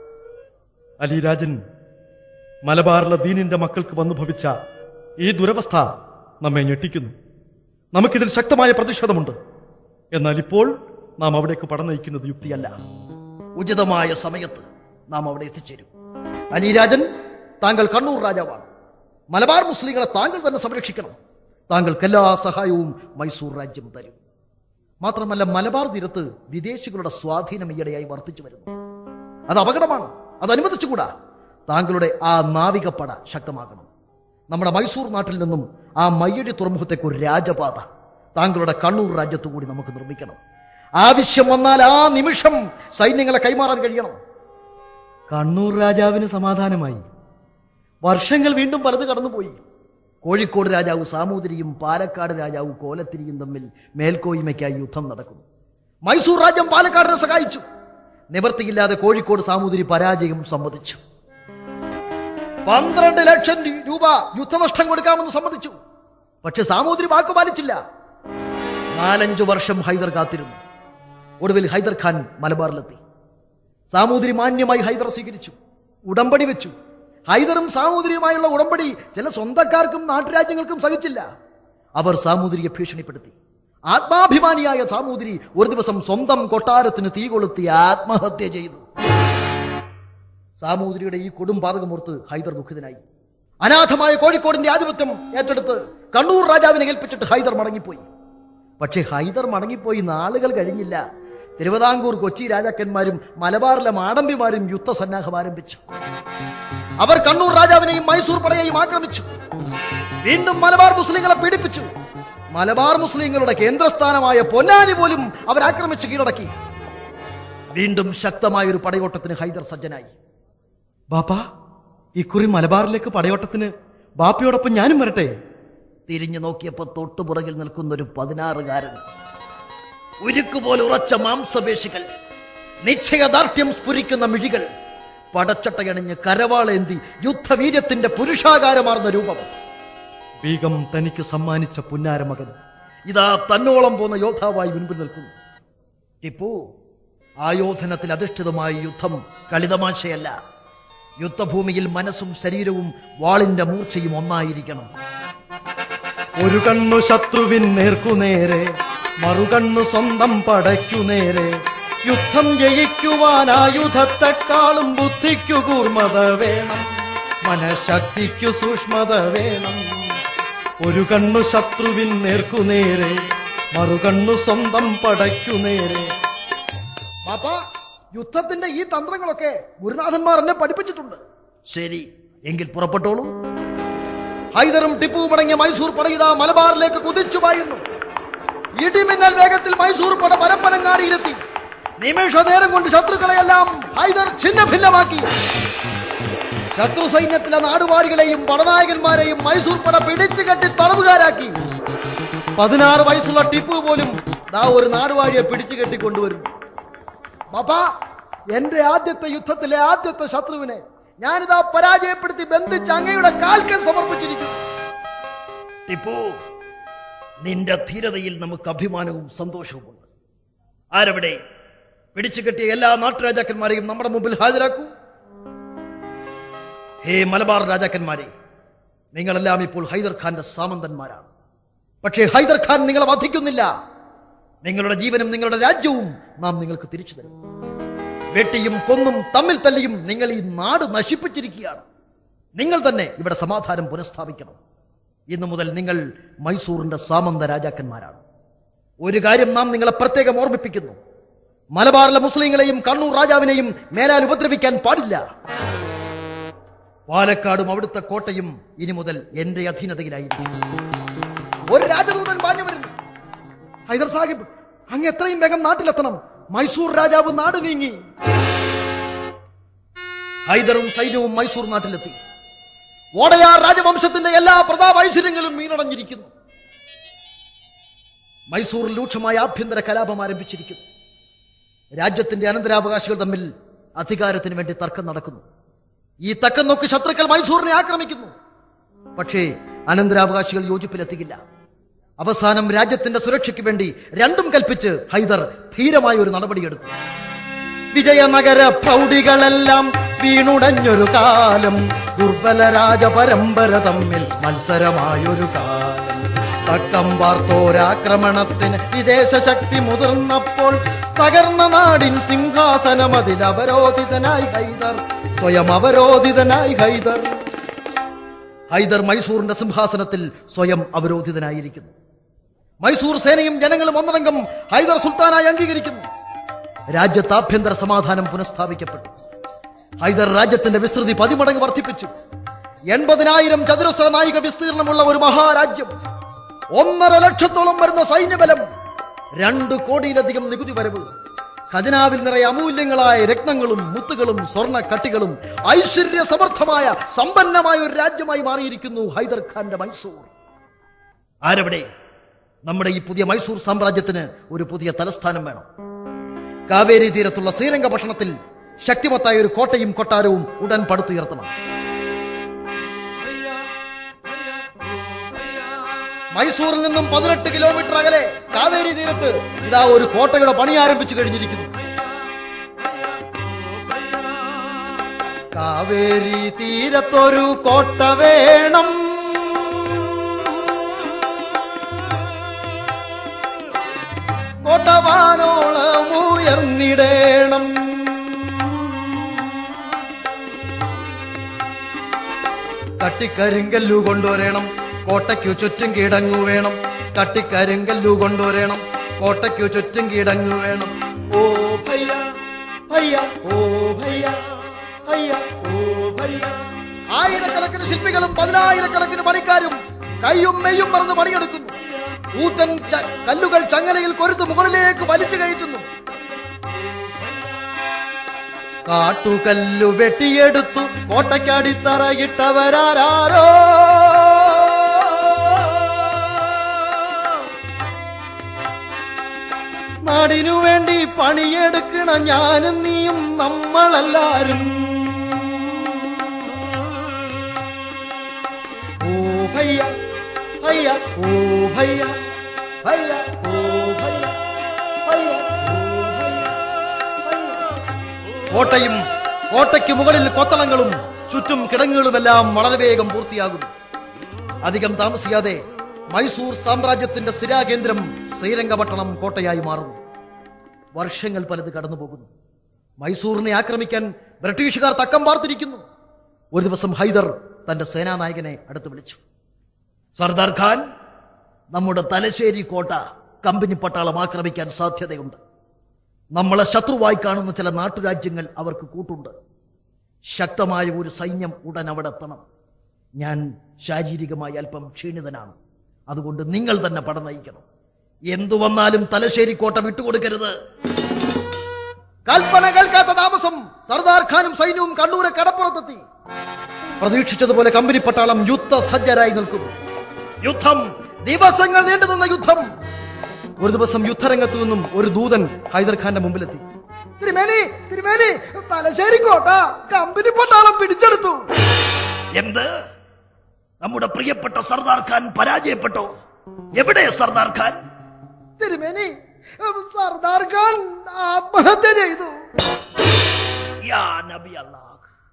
C: അലിരാജൻ മലബാറിലെ ദീനിന്റെ മക്കൾക്ക് വന്നു ഭവിച്ച ഈ ദുരവസ്ഥ നമ്മെ ഞെട്ടിക്കുന്നു നമുക്കിതിൽ ശക്തമായ പ്രതിഷേധമുണ്ട് എന്നാൽ ഇപ്പോൾ നാം അവിടേക്ക് പടനയിക്കുന്നത് യുക്തിയല്ല
A: ഉചിതമായ സമയത്ത് നാം അവിടെ എത്തിച്ചേരും അലിരാജൻ താങ്കൾ കണ്ണൂർ രാജാവാണ് മലബാർ മുസ്ലിങ്ങളെ താങ്കൾ തന്നെ സംരക്ഷിക്കണം താങ്കൾക്ക് എല്ലാ സഹായവും മൈസൂർ രാജ്യം തരും മാത്രമല്ല മലബാർ തീരത്ത് വിദേശികളുടെ സ്വാധീനം ഈയിടെയായി വർദ്ധിച്ചു വരുന്നു അത് അപകടമാണ് അത് അനുവദിച്ചുകൂടാ താങ്കളുടെ ആ നാവികപ്പട ശക്തമാക്കണം നമ്മുടെ മൈസൂർ നാട്ടിൽ നിന്നും ആ മയ്യടി തുറമുഖത്തേക്ക് ഒരു രാജപാത താങ്കളുടെ കണ്ണൂർ രാജ്യത്തു കൂടി നമുക്ക് നിർമ്മിക്കണം ആവശ്യം വന്നാൽ ആ നിമിഷം സൈന്യങ്ങളെ കൈമാറാൻ കഴിയണം
C: കണ്ണൂർ രാജാവിന് സമാധാനമായി
A: വർഷങ്ങൾ വീണ്ടും പലത് കടന്നുപോയി കോഴിക്കോട് രാജാവ് സാമൂതിരിയും പാലക്കാട് രാജാവ് കോലത്തിരിയും തമ്മിൽ മേൽക്കോയ്മയ്ക്കായി യുദ്ധം നടക്കുന്നു മൈസൂർ രാജ്യം പാലക്കാടിനെ സഹായിച്ചു നിവർത്തിയില്ലാതെ കോഴിക്കോട് സാമൂതിരി പരാജയം സമ്മതിച്ചു പന്ത്രണ്ട് ലക്ഷം രു- രൂപ യുദ്ധനഷ്ടം കൊടുക്കാമെന്ന് സമ്മതിച്ചു പക്ഷെ സാമൂതിരി വാക്ക് പാലിച്ചില്ല നാലഞ്ചു വർഷം ഹൈദർ കാത്തിരുന്നു ഒടുവിൽ ഹൈദർ ഖാൻ മലബാറിലെത്തി സാമൂതിരി മാന്യമായി ഹൈദർ സ്വീകരിച്ചു ഉടമ്പടി വെച്ചു ഹൈദറും സാമൂതിരിയുമായുള്ള ഉടമ്പടി ചില സ്വന്തക്കാർക്കും നാട്ടുരാജ്യങ്ങൾക്കും സഹിച്ചില്ല അവർ സാമൂതിരിയെ ഭീഷണിപ്പെടുത്തി ആത്മാഭിമാനിയായ സാമൂതിരി ഒരു ദിവസം സ്വന്തം കൊട്ടാരത്തിന് തീ കൊളുത്തി ആത്മഹത്യ ചെയ്തു സാമൂതിരിയുടെ ഈ കൊടും പാതകമോർത്ത് ഹൈദർ ദുഃഖിതനായി അനാഥമായ കോഴിക്കോടിന്റെ ആധിപത്യം ഏറ്റെടുത്ത് കണ്ണൂർ രാജാവിനെ ഏൽപ്പിച്ചിട്ട് ഹൈദർ മടങ്ങിപ്പോയി പക്ഷേ ഹൈദർ മടങ്ങിപ്പോയി നാളുകൾ കഴിഞ്ഞില്ല തിരുവിതാംകൂർ കൊച്ചി രാജാക്കന്മാരും മലബാറിലെ മാടമ്പിമാരും യുദ്ധസന്നാഹം ആരംഭിച്ചു അവർ കണ്ണൂർ രാജാവിനെയും മൈസൂർ പടയെയും ആക്രമിച്ചു വീണ്ടും മലബാർ മുസ്ലിങ്ങളെ പീഡിപ്പിച്ചു മലബാർ മുസ്ലിങ്ങളുടെ കേന്ദ്രസ്ഥാനമായ പൊന്നാനി പോലും അവർ ആക്രമിച്ചു കീഴടക്കി വീണ്ടും ശക്തമായ ഒരു പടയോട്ടത്തിന് ഹൈദർ സജ്ജനായി
B: ബാപ്പ ഇക്കുറി മലബാറിലേക്ക് പടയോട്ടത്തിന് ബാപ്പയോടൊപ്പം ഞാനും വരട്ടെ
A: തിരിഞ്ഞു നോക്കിയപ്പോ തൊട്ടുപുറകിൽ നിൽക്കുന്ന ഒരു പതിനാറുകാരൻ ഉരുക്കുപോലെ ഉറച്ച മാംസപേശികൾ നിശ്ചയദാർഢ്യം സ്ഫുരിക്കുന്ന മിഴികൾ പടച്ചട്ടയണിഞ്ഞ് കരവാളേന്തി യുദ്ധവീര്യത്തിന്റെ പുരുഷാകാരമാർന്ന രൂപം
B: ബീഗം തനിക്ക് സമ്മാനിച്ച പുന്നാരമകൻ
A: ഇതാ തന്നോളം പോന്ന യോദ്ധാവായി മുൻപിൽ നിൽക്കുന്നു ടിപ്പു ആയോധനത്തിൽ അധിഷ്ഠിതമായ യുദ്ധം കളിതമാശയല്ല യുദ്ധഭൂമിയിൽ മനസ്സും ശരീരവും വാളിന്റെ മൂർച്ചയും ഒന്നായിരിക്കണം
B: ഒരു കണ്ണു ശത്രുവിൻ നേർക്കുനേരെ മറുകണ്ണു സ്വന്തം പടയ്ക്കു നേരെ യുദ്ധം ജയിക്കുവാൻ ആയുധത്തെക്കാളും ബുദ്ധിക്കു കൂർമ്മത വേണം മനഃശക്തിക്കു സൂക്ഷ്മത വേണം ഒരു കണ്ണു ശത്രുവിൻ നേർക്കുനേരെ മറുകണ്ണു സ്വന്തം പടയ്ക്കു നേരെ
A: പാപ്പ യുദ്ധത്തിന്റെ ഈ തന്ത്രങ്ങളൊക്കെ ഗുരുനാഥന്മാർ എന്നെ പഠിപ്പിച്ചിട്ടുണ്ട് ശരി എങ്കിൽ പുറപ്പെട്ടോളൂ ഹൈദറും ടിപ്പുവും അടങ്ങിയ മൈസൂർ പടയിതാ മലബാറിലേക്ക് കുതിച്ചു പായുന്നു ഇടിമിന്നൽ വേഗത്തിൽ മൈസൂർ പട പരപ്പനങ്ങാടിയിലെത്തി നിമിഷ നേരം കൊണ്ട് ശത്രുക്കളെയെല്ലാം ഹൈദർ ഛിന്ന ഭിന്നമാക്കി ശത്രു സൈന്യത്തിലെ നാടുവാഴികളെയും പടനായകന്മാരെയും മൈസൂർ പട പിടിച്ചു കെട്ടി തടവുകാരാക്കി പതിനാറ് വയസ്സുള്ള ടിപ്പു പോലും ദാ ഒരു നാടുവാഴിയെ പിടിച്ചു കെട്ടി കൊണ്ടുവരും ബാപ്പാ എന്റെ ആദ്യത്തെ യുദ്ധത്തിലെ ആദ്യത്തെ ശത്രുവിനെ ഞാനിതാ പരാജയപ്പെടുത്തി ബന്ധിച്ച് അങ്ങയുടെ കാൽക്കൽ സമർപ്പിച്ചിരിക്കുന്നു ടിപ്പു നിന്റെ ധീരതയിൽ നമുക്ക് അഭിമാനവും സന്തോഷവുമുണ്ട് ആരവിടെ പിടിച്ചു കെട്ടിയ എല്ലാ നാട്ടുരാജാക്കന്മാരെയും നമ്മുടെ മുമ്പിൽ ഹാജരാക്കൂ ഹേ മലബാർ രാജാക്കന്മാരെ നിങ്ങളെല്ലാം ഇപ്പോൾ ഹൈദർ ഖാന്റെ സാമന്തന്മാരാണ് പക്ഷേ ഹൈദർ ഖാൻ നിങ്ങളെ വധിക്കുന്നില്ല നിങ്ങളുടെ ജീവനും നിങ്ങളുടെ രാജ്യവും നാം നിങ്ങൾക്ക് തിരിച്ചു തരും വെട്ടിയും കൊന്നും തമ്മിൽ തല്ലിയും നിങ്ങൾ ഈ നാട് നശിപ്പിച്ചിരിക്കുകയാണ് നിങ്ങൾ തന്നെ ഇവിടെ സമാധാനം പുനഃസ്ഥാപിക്കണം ഇന്നു മുതൽ നിങ്ങൾ മൈസൂറിന്റെ സാമന്ത രാജാക്കന്മാരാണ് ഒരു കാര്യം നാം നിങ്ങളെ പ്രത്യേകം ഓർമ്മിപ്പിക്കുന്നു മലബാറിലെ മുസ്ലിങ്ങളെയും കണ്ണൂർ രാജാവിനെയും മേലാൽ ഉപദ്രവിക്കാൻ പാടില്ല പാലക്കാടും അവിടുത്തെ കോട്ടയും ഇനി മുതൽ എന്റെ അധീനതയിലായിരിക്കും ഒരു രാജദൂതൻ പാഞ്ഞു വരുന്നു ഹൈദർ സാഹിബ് അങ്ങ് എത്രയും വേഗം നാട്ടിലെത്തണം മൈസൂർ രാജാവ് നാട് നീങ്ങി ഹൈദറും സൈന്യവും മൈസൂർ നാട്ടിലെത്തി ഓടയാർ രാജവംശത്തിന്റെ എല്ലാ പ്രതാപ ഐശ്വര്യങ്ങളും മീനടഞ്ഞിരിക്കുന്നു മൈസൂറിൽ രൂക്ഷമായ ആഭ്യന്തര കലാപം ആരംഭിച്ചിരിക്കുന്നു രാജ്യത്തിന്റെ അനന്തരാവകാശികൾ തമ്മിൽ അധികാരത്തിന് വേണ്ടി തർക്കം നടക്കുന്നു ഈ തക്കം നോക്കി ശത്രുക്കൾ മൈസൂറിനെ ആക്രമിക്കുന്നു പക്ഷേ അനന്തരാവകാശികൾ യോജിപ്പിലെത്തിയില്ല അവസാനം രാജ്യത്തിന്റെ സുരക്ഷയ്ക്ക് വേണ്ടി രണ്ടും കൽപ്പിച്ച് ഹൈദർ ധീരമായ ഒരു നടപടിയെടുത്തു
B: വിജയനഗര പ്രൗഢികളെല്ലാം വീണുടഞ്ഞൊരു കാലം ദുർബല രാജപരമ്പര തമ്മിൽ മത്സരമായൊരു കാലം തക്കം വാർത്തോരാക്രമണത്തിന് വിദേശ ശക്തി മുതിർന്നപ്പോൾ തകർന്ന നാടിൻ സിംഹാസനം അതിൽ അവരോധിതനായി ഹൈദർ സ്വയം അവരോധിതനായി ഹൈദർ
A: ഹൈദർ മൈസൂറിന്റെ സിംഹാസനത്തിൽ സ്വയം അവരോധിതനായിരിക്കുന്നു മൈസൂർ സേനയും ജനങ്ങളും ഒന്നടങ്കം ഹൈദർ സുൽത്താനായി അംഗീകരിക്കുന്നു രാജ്യത്ത് ആഭ്യന്തര സമാധാനം പുനഃസ്ഥാപിക്കപ്പെട്ടു ഹൈദർ രാജ്യത്തിന്റെ വിസ്തൃതി പതിമടങ്ങ് വർദ്ധിപ്പിച്ചു എൺപതിനായിരം ചതുരശ്ര നായിക വിസ്തീർണമുള്ള ഒരു മഹാരാജ്യം ഒന്നര ലക്ഷത്തോളം വരുന്ന സൈന്യബലം രണ്ടു കോടിയിലധികം നികുതി വരവ് ഖജനാവിൽ നിറയെ അമൂല്യങ്ങളായ രത്നങ്ങളും മുത്തുകളും സ്വർണ്ണ കട്ടികളും ഐശ്വര്യ സമർത്ഥമായ സമ്പന്നമായ ഒരു രാജ്യമായി മാറിയിരിക്കുന്നു ഹൈദർ ഖാന്റെ മൈസൂർ ആരവിടെ നമ്മുടെ ഈ പുതിയ മൈസൂർ സാമ്രാജ്യത്തിന് ഒരു പുതിയ തലസ്ഥാനം വേണം കാവേരി തീരത്തുള്ള ശ്രീരംഗപട്ടണത്തിൽ ശക്തിമത്തായ ഒരു കോട്ടയും കൊട്ടാരവും ഉടൻ പടുത്തുയർത്തണം മൈസൂരിൽ നിന്നും പതിനെട്ട് കിലോമീറ്റർ അകലെ കാവേരി തീരത്ത് ഇതാ ഒരു കോട്ടയുടെ പണി ആരംഭിച്ചു കഴിഞ്ഞിരിക്കുന്നു
B: കാവേരി തീരത്തൊരു കോട്ട വേണം കോട്ടവാനോളം ഉയർന്നിടേണം കട്ടിക്കരിങ്കല്ലു കൊണ്ടുവരണം കോട്ടയ്ക്കു ചുറ്റും കീടങ്ങു വേണം കട്ടിക്കരിങ്കല്ലു കൊണ്ടുവരണം കോട്ടയ്ക്കു ചുറ്റും കീടങ്ങു വേണം ഓ ഭയ്യ ഭയ്യ ഓ ഭയ്യ ഭയ്യ ഓ ഭയ്യ
A: ആയിരക്കണക്കിന് ശില്പികളും പതിനായിരക്കണക്കിന് പണിക്കാരും കൈയും മെയ്യും മറന്ന് പണിയെടുക്കുന്നു കൂറ്റൻ ച- കല്ലുകൾ ചങ്ങലയിൽ കൊരുത്ത് മുകളിലേക്ക് വലിച്ചു കയറ്റുന്നു
B: കാട്ടുകല്ലു വെട്ടിയെടുത്തു കോട്ടയ്ക്കടിത്തറയിട്ടവരാരോ നാടിനു വേണ്ടി പണിയെടുക്കണ ഞാനും നീയും നമ്മളെല്ലാരും ഓ ഭയ്യ ഭയ്യ ഓ ഭയ്യ ഭയ്യ ഓ ഭയ്യ ഭയ്യ ഓ ഭയ്യ ഭയ്യ
A: കോട്ടയും കോട്ടയ്ക്ക് മുകളിൽ കൊത്തളങ്ങളും ചുറ്റും കിടങ്ങുകളുമെല്ലാം വളരെ വേഗം പൂർത്തിയാകുന്നു അധികം താമസിയാതെ മൈസൂർ സാമ്രാജ്യത്തിന്റെ സ്ഥിരാകേന്ദ്രം ശ്രീരംഗപട്ടണം കോട്ടയായി മാറുന്നു വർഷങ്ങൾ പലത് കടന്നുപോകുന്നു മൈസൂറിനെ ആക്രമിക്കാൻ ബ്രിട്ടീഷുകാർ തക്കം പാർത്തിരിക്കുന്നു ഒരു ദിവസം ഹൈദർ തന്റെ സേനാനായകനെ അടുത്ത് വിളിച്ചു സർദാർ ഖാൻ നമ്മുടെ തലശ്ശേരി കോട്ട കമ്പനി പട്ടാളം ആക്രമിക്കാൻ സാധ്യതയുണ്ട് നമ്മളെ ശത്രുവായി കാണുന്ന ചില നാട്ടുരാജ്യങ്ങൾ അവർക്ക് കൂട്ടുണ്ട് ശക്തമായ ഒരു സൈന്യം ഉടൻ അവിടെ എത്തണം ഞാൻ ശാരീരികമായി അല്പം ക്ഷീണിതനാണ് അതുകൊണ്ട് നിങ്ങൾ തന്നെ പട നയിക്കണം എന്തു വന്നാലും തലശ്ശേരി കോട്ട വിട്ടുകൊടുക്കരുത് കൽപ്പന കേൾക്കാത്ത താമസം സർദാർ ഖാനും സൈന്യവും കണ്ണൂരെ കടപ്പുറത്തെത്തി പ്രതീക്ഷിച്ചതുപോലെ കമ്പനി പട്ടാളം യുദ്ധസജ്ജരായി നിൽക്കുന്നു യുദ്ധം ദിവസങ്ങൾ നീണ്ടുനിന്ന യുദ്ധം ഒരു ദിവസം യുദ്ധരംഗത്തു നിന്നും ഒരു ദൂതൻ ഹൈദർഖാന്റെ മുമ്പിലെത്തി
C: തിരുമേനി തിരുമേനി തലശ്ശേരി കോട്ട കമ്പനി പട്ടാളം പിടിച്ചെടുത്തു
A: എന്ത് നമ്മുടെ പ്രിയപ്പെട്ട സർദാർ ഖാൻ പരാജയപ്പെട്ടോ എവിടെ സർദാർ ഖാൻ
C: തിരുമേനി സർദാർ ഖാൻ ആത്മഹത്യ ചെയ്തു
A: യാ നബി അല്ലാഹ്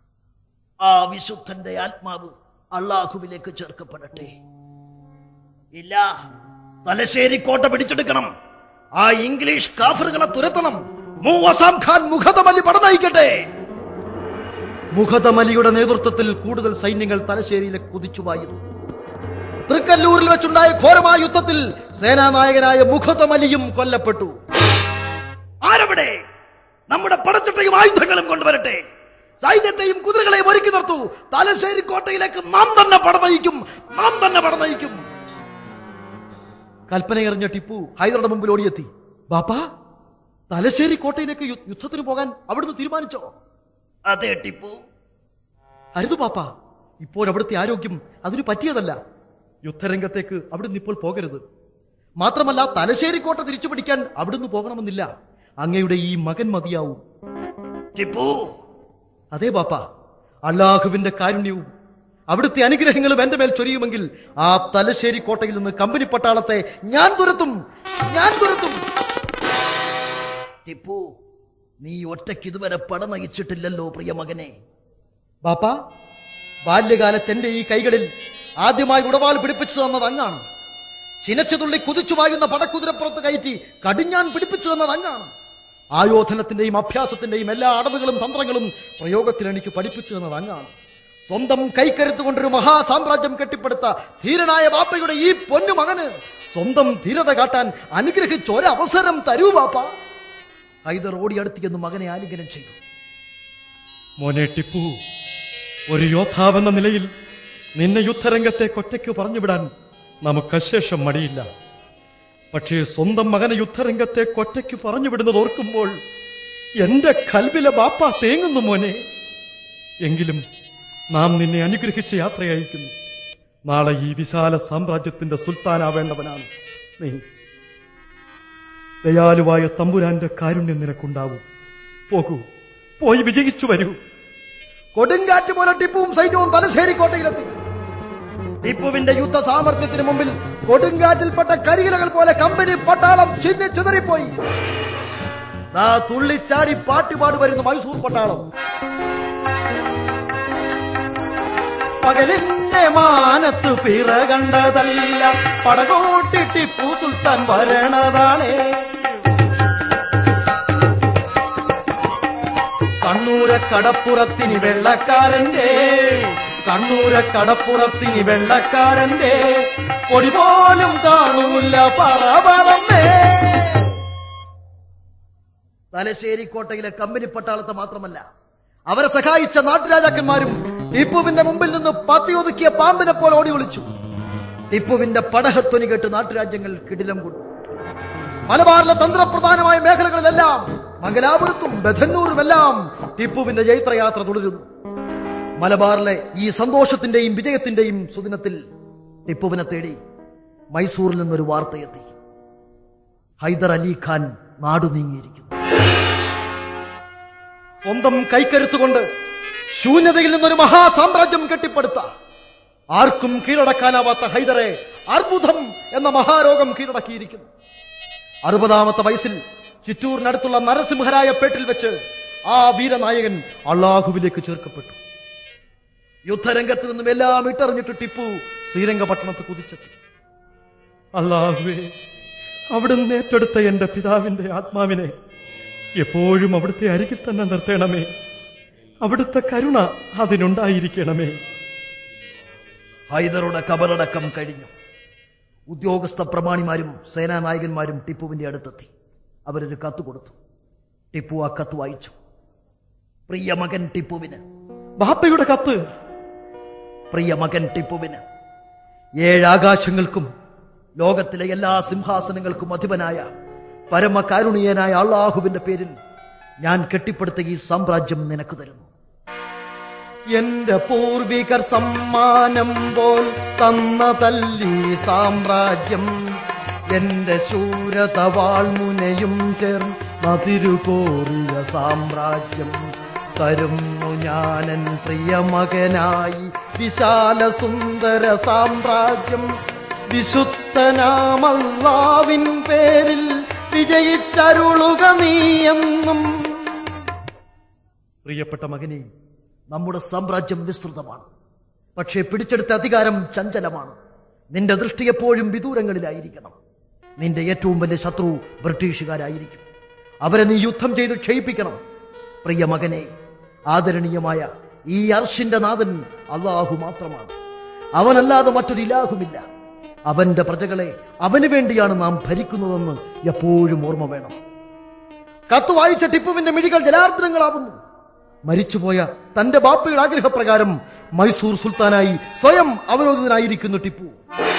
A: ആ വിശുദ്ധന്റെ ആത്മാവ് അള്ളാഹുവിലേക്ക് ചേർക്കപ്പെടട്ടെ ഇല്ല തലശ്ശേരി കോട്ട പിടിച്ചെടുക്കണം ആ ഇംഗ്ലീഷ് കാഫറുകളെ തുരത്തണം മൂവസാം ഖാൻ മുഖതമല്ലി പടനയിക്കട്ടെ മുഖതമലിയുടെ നേതൃത്വത്തിൽ കൂടുതൽ സൈന്യങ്ങൾ തലശ്ശേരിയിലേക്ക് കുതിച്ചുപായുന്നു തൃക്കല്ലൂരിൽ വെച്ചുണ്ടായ ഘോരമായ യുദ്ധത്തിൽ സേനാനായകനായ മുഖതമലിയും കൊല്ലപ്പെട്ടു ആരവിടെ നമ്മുടെ പടച്ചട്ടയും ആയുധങ്ങളും കൊണ്ടുവരട്ടെ സൈന്യത്തെയും കുതിരകളെയും ഒരുക്കി നിർത്തൂ തലശ്ശേരി കോട്ടയിലേക്ക് നാം തന്നെ പടനയിക്കും നാം തന്നെ പടനയിക്കും കൽപ്പനയെറിഞ്ഞ ടിപ്പു ഹൈദറുടെ മുമ്പിൽ ഓടിയെത്തി ബാപ്പാ തലശ്ശേരി കോട്ടയിലേക്ക് യു- യുദ്ധത്തിന് പോകാൻ അവിടുന്ന് തീരുമാനിച്ചോ അതെ ടിപ്പു അരുത് പാപ്പ ഇപ്പോൾ അവിടുത്തെ ആരോഗ്യം അതിന് പറ്റിയതല്ല യുദ്ധരംഗത്തേക്ക് അവിടുന്ന് ഇപ്പോൾ പോകരുത് മാത്രമല്ല തലശ്ശേരി കോട്ട തിരിച്ചു പിടിക്കാൻ അവിടുന്ന് പോകണമെന്നില്ല അങ്ങയുടെ ഈ മകൻ മതിയാവും ടിപ്പു അതെ ബാപ്പ അള്ളാഹുവിന്റെ കാരുണ്യവും അവിടുത്തെ അനുഗ്രഹങ്ങളും എന്റെ മേൽ ചൊരിയുമെങ്കിൽ ആ തലശ്ശേരി കോട്ടയിൽ നിന്ന് കമ്പനി പട്ടാളത്തെ ഞാൻ തുരത്തും ഞാൻ തുരത്തും ടിപ്പു നീ ഒറ്റയ്ക്ക് ഇതുവരെ പട നയിച്ചിട്ടില്ലല്ലോ പ്രിയ മകനെ ബാപ്പ ബാല്യകാലത്ത് എന്റെ ഈ കൈകളിൽ ആദ്യമായി ഉടവാൾ പിടിപ്പിച്ചു തന്നത് അങ്ങാണ് ചിനച്ചുതുള്ളി കുതിച്ചുമായുന്ന പടക്കുതിരപ്പുറത്ത് കയറ്റി കടിഞ്ഞാൻ പിടിപ്പിച്ചു തന്നത് അങ്ങാണ് ആയോധനത്തിന്റെയും അഭ്യാസത്തിന്റെയും എല്ലാ അടവുകളും തന്ത്രങ്ങളും പ്രയോഗത്തിൽ എനിക്ക് പഠിപ്പിച്ചു തന്നത് അങ്ങാണ് സ്വന്തം കൈക്കരുത്ത് കൊണ്ടൊരു മഹാസാമ്രാജ്യം കെട്ടിപ്പടുത്ത ധീരനായ ബാപ്പയുടെ ഈ പൊന്നു മകന് സ്വന്തം ധീരത കാട്ടാൻ അനുഗ്രഹിച്ച ഒരവസരം തരൂ ബാപ്പ ഹൈദർ ഓടിയടുത്തിയെന്ന് മകനെ ആലിംഗനം ചെയ്തു
B: മോനെ ടിപ്പു ഒരു യോദ്ധാവെന്ന നിലയിൽ നിന്നെ യുദ്ധരംഗത്തെ കൊറ്റയ്ക്ക് പറഞ്ഞുവിടാൻ നമുക്ക് അശേഷം മടിയില്ല പക്ഷേ സ്വന്തം മകനെ യുദ്ധരംഗത്തെ കൊറ്റയ്ക്ക് പറഞ്ഞുവിടുന്നത് ഓർക്കുമ്പോൾ എന്റെ കൽവിലെ ബാപ്പ തേങ്ങുന്നു മോനെ എങ്കിലും നാം നിന്നെ അനുഗ്രഹിച്ച് യാത്രയയക്കുന്നു നാളെ ഈ വിശാല സാമ്രാജ്യത്തിന്റെ സുൽത്താനാവേണ്ടവനാണ് നീ
D: ദയാലുവായ തമ്പുരാന്റെ കാരുണ്യം നിനക്കുണ്ടാവും പോകൂ പോയി വിജയിച്ചു വരൂ
C: കൊടുങ്കാറ്റ് പോലെ ടിപ്പുവും സൈന്യവും തലശ്ശേരി കോട്ടയിലെത്തി ടിപ്പുവിന്റെ യുദ്ധ സാമർഥ്യത്തിന് മുമ്പിൽ കൊടുങ്കാറ്റിൽപ്പെട്ട കരികിലകൾ പോലെ കമ്പനി പട്ടാളം ചിന്നി ചിതറിപ്പോയി ദാ തുള്ളിച്ചാടി പാട്ടുപാട് വരുന്ന മൈസൂർ പട്ടാളം
D: പകലിന്റെ മാനത്ത് പിറ കണ്ടതല്ല പടകോട്ടി ടിപ്പു സുൽത്താൻ വരണതാണ് കണ്ണൂര കടപ്പുറത്തിന് വെള്ളക്കാരന്റെ കണ്ണൂര കടപ്പുറത്തിന് വെള്ളക്കാരന്റെ പൊടി പോലും കാണൂല പറവറന്നേ
C: തലശ്ശേരി കോട്ടയിലെ കമ്പനി പട്ടാളത്തെ മാത്രമല്ല അവരെ സഹായിച്ച നാട്ടുരാജാക്കന്മാരും ടിപ്പുവിന്റെ മുമ്പിൽ നിന്ന് പത്തിയൊതുക്കിയ പാമ്പിനെ പോലെ ഓടി ഒളിച്ചു ടിപ്പുവിന്റെ പടഹത്തൊനി കേട്ട് നാട്ടുരാജ്യങ്ങൾ കിടിലം കൊണ്ടു മലബാറിലെ തന്ത്രപ്രധാനമായ മേഖലകളിലെല്ലാം മംഗലാപുരത്തും ബഥന്നൂറുമെല്ലാം ടിപ്പുവിന്റെ ജൈത്രയാത്ര തുടരുന്നു മലബാറിലെ ഈ സന്തോഷത്തിന്റെയും വിജയത്തിന്റെയും സുദിനത്തിൽ ടിപ്പുവിനെ തേടി മൈസൂരിൽ നിന്നൊരു വാർത്തയെത്തി ഹൈദർ അലി ഖാൻ നാടു നീങ്ങിയിരിക്കുന്നു സ്വന്തം കൈക്കരുത്തുകൊണ്ട് ശൂന്യതയിൽ നിന്നൊരു മഹാസാമ്രാജ്യം കെട്ടിപ്പടുത്ത ആർക്കും കീഴടക്കാനാവാത്ത ഹൈദറെ അർബുദം എന്ന മഹാരോഗം കീഴടക്കിയിരിക്കുന്നു അറുപതാമത്തെ വയസ്സിൽ ചിറ്റൂരിനടുത്തുള്ള നരസിംഹരായ പേട്ടിൽ വെച്ച് ആ വീരനായകൻ അള്ളാഹുവിലേക്ക് ചേർക്കപ്പെട്ടു യുദ്ധരംഗത്ത് നിന്നും എല്ലാം ഇട്ടെറിഞ്ഞിട്ട് ടിപ്പു ശ്രീരംഗപട്ടണത്ത് കുതിച്ചെത്തി
D: അല്ലാഹുവേ അവിടുന്ന് ഏറ്റെടുത്ത എന്റെ പിതാവിന്റെ ആത്മാവിനെ എപ്പോഴും അവിടുത്തെ അരികിൽ തന്നെ നിർത്തണമേ അവിടുത്തെ കരുണ അതിനുണ്ടായിരിക്കണമേ
C: ഹൈദറുടെ കബറടക്കം കഴിഞ്ഞു ഉദ്യോഗസ്ഥ പ്രമാണിമാരും സേനാനായകന്മാരും ടിപ്പുവിന്റെ അടുത്തെത്തി അവരൊരു കത്ത് കൊടുത്തു ടിപ്പു ആ കത്ത് വായിച്ചു പ്രിയ മകൻ ടിപ്പുവിന്
D: ബാപ്പയുടെ കത്ത്
C: പ്രിയ മകൻ ടിപ്പുവിന് ഏഴാകാശങ്ങൾക്കും ലോകത്തിലെ എല്ലാ സിംഹാസനങ്ങൾക്കും അധിപനായ പരമകാരുണീയനായ അള്ളാഹുവിന്റെ പേരിൽ ഞാൻ കെട്ടിപ്പടുത്ത ഈ സാമ്രാജ്യം നിനക്ക് തരുന്നു
D: എന്റെ പൂർവികർ സമ്മാനം പോൽ തന്ന തല്ലി സാമ്രാജ്യം എന്റെ ശൂരത വാൾമുനയും ചേർന്ന് മതിരുകോറിയ സാമ്രാജ്യം തരുന്നു ഞാനൻ പ്രിയമകനായി വിശാല സുന്ദര സാമ്രാജ്യം വിശുദ്ധനാമല്ലാവിൻ പേരിൽ വിജയിച്ചരുളുക നീയെന്നും
C: പ്രിയപ്പെട്ട മകനെ നമ്മുടെ സാമ്രാജ്യം വിസ്തൃതമാണ് പക്ഷേ പിടിച്ചെടുത്ത അധികാരം ചഞ്ചലമാണ് നിന്റെ ദൃഷ്ടി എപ്പോഴും വിദൂരങ്ങളിലായിരിക്കണം നിന്റെ ഏറ്റവും വലിയ ശത്രു ബ്രിട്ടീഷുകാരായിരിക്കും അവരെ നീ യുദ്ധം ചെയ്ത് ക്ഷയിപ്പിക്കണം പ്രിയ മകനെ ആദരണീയമായ ഈ അർഷിന്റെ നാഥൻ അള്ളാഹു മാത്രമാണ് അവനല്ലാതെ മറ്റൊരു ഇലാഹുമില്ല അവന്റെ പ്രജകളെ അവന് വേണ്ടിയാണ് നാം ഭരിക്കുന്നതെന്ന് എപ്പോഴും ഓർമ്മ വേണം കത്ത് വായിച്ച ടിപ്പുവിന്റെ മിഴികൾ ജലാർദ്രങ്ങളാവുന്നു മരിച്ചുപോയ തന്റെ ബാപ്പയുടെ ആഗ്രഹപ്രകാരം മൈസൂർ സുൽത്താനായി സ്വയം അവരോധിതനായിരിക്കുന്നു ടിപ്പു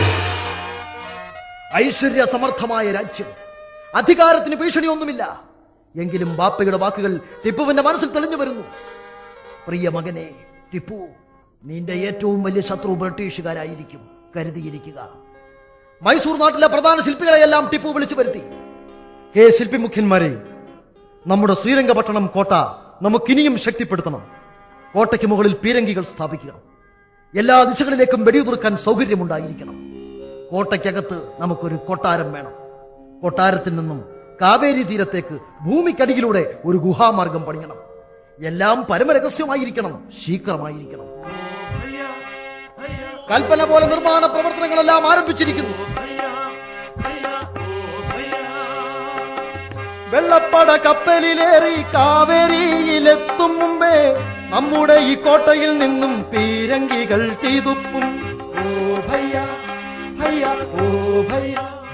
C: ഐശ്വര്യ സമർത്ഥമായ രാജ്യം അധികാരത്തിന് ഭീഷണിയൊന്നുമില്ല എങ്കിലും ബാപ്പയുടെ വാക്കുകൾ ടിപ്പുവിന്റെ മനസ്സിൽ തെളിഞ്ഞു വരുന്നു പ്രിയ മകനെ ടിപ്പു നിന്റെ ഏറ്റവും വലിയ ശത്രു ബ്രിട്ടീഷുകാരായിരിക്കും കരുതിയിരിക്കുക മൈസൂർ നാട്ടിലെ പ്രധാന ശില്പികളെയെല്ലാം ടിപ്പു വിളിച്ചു വരുത്തി ഹേ ശില്പി മുഖ്യന്മാരെ നമ്മുടെ ശ്രീരംഗപട്ടണം കോട്ട നമുക്കിനിയും ശക്തിപ്പെടുത്തണം കോട്ടയ്ക്ക് മുകളിൽ പീരങ്കികൾ സ്ഥാപിക്കണം എല്ലാ ദിശകളിലേക്കും വെടിയുതിർക്കാൻ സൗകര്യമുണ്ടായിരിക്കണം കോട്ടയ്ക്കകത്ത് നമുക്കൊരു കൊട്ടാരം വേണം കൊട്ടാരത്തിൽ നിന്നും കാവേരി തീരത്തേക്ക് ഭൂമിക്കടിയിലൂടെ ഒരു ഗുഹാമാർഗം പണിയണം എല്ലാം പരമരഹസ്യമായിരിക്കണം ശീഘ്രമായിരിക്കണം കൽപ്പന പോലെ നിർമ്മാണ പ്രവർത്തനങ്ങളെല്ലാം ആരംഭിച്ചിരിക്കുന്നു
D: വെള്ളപ്പട കപ്പലിലേറി കാവേരിയിലെത്തും മുമ്പേ നമ്മുടെ ഈ കോട്ടയിൽ നിന്നും പീരങ്കികൾ തീതുപ്പും ഓ ഭയ്യ ഭയ്യ ഓ ഭയ്യ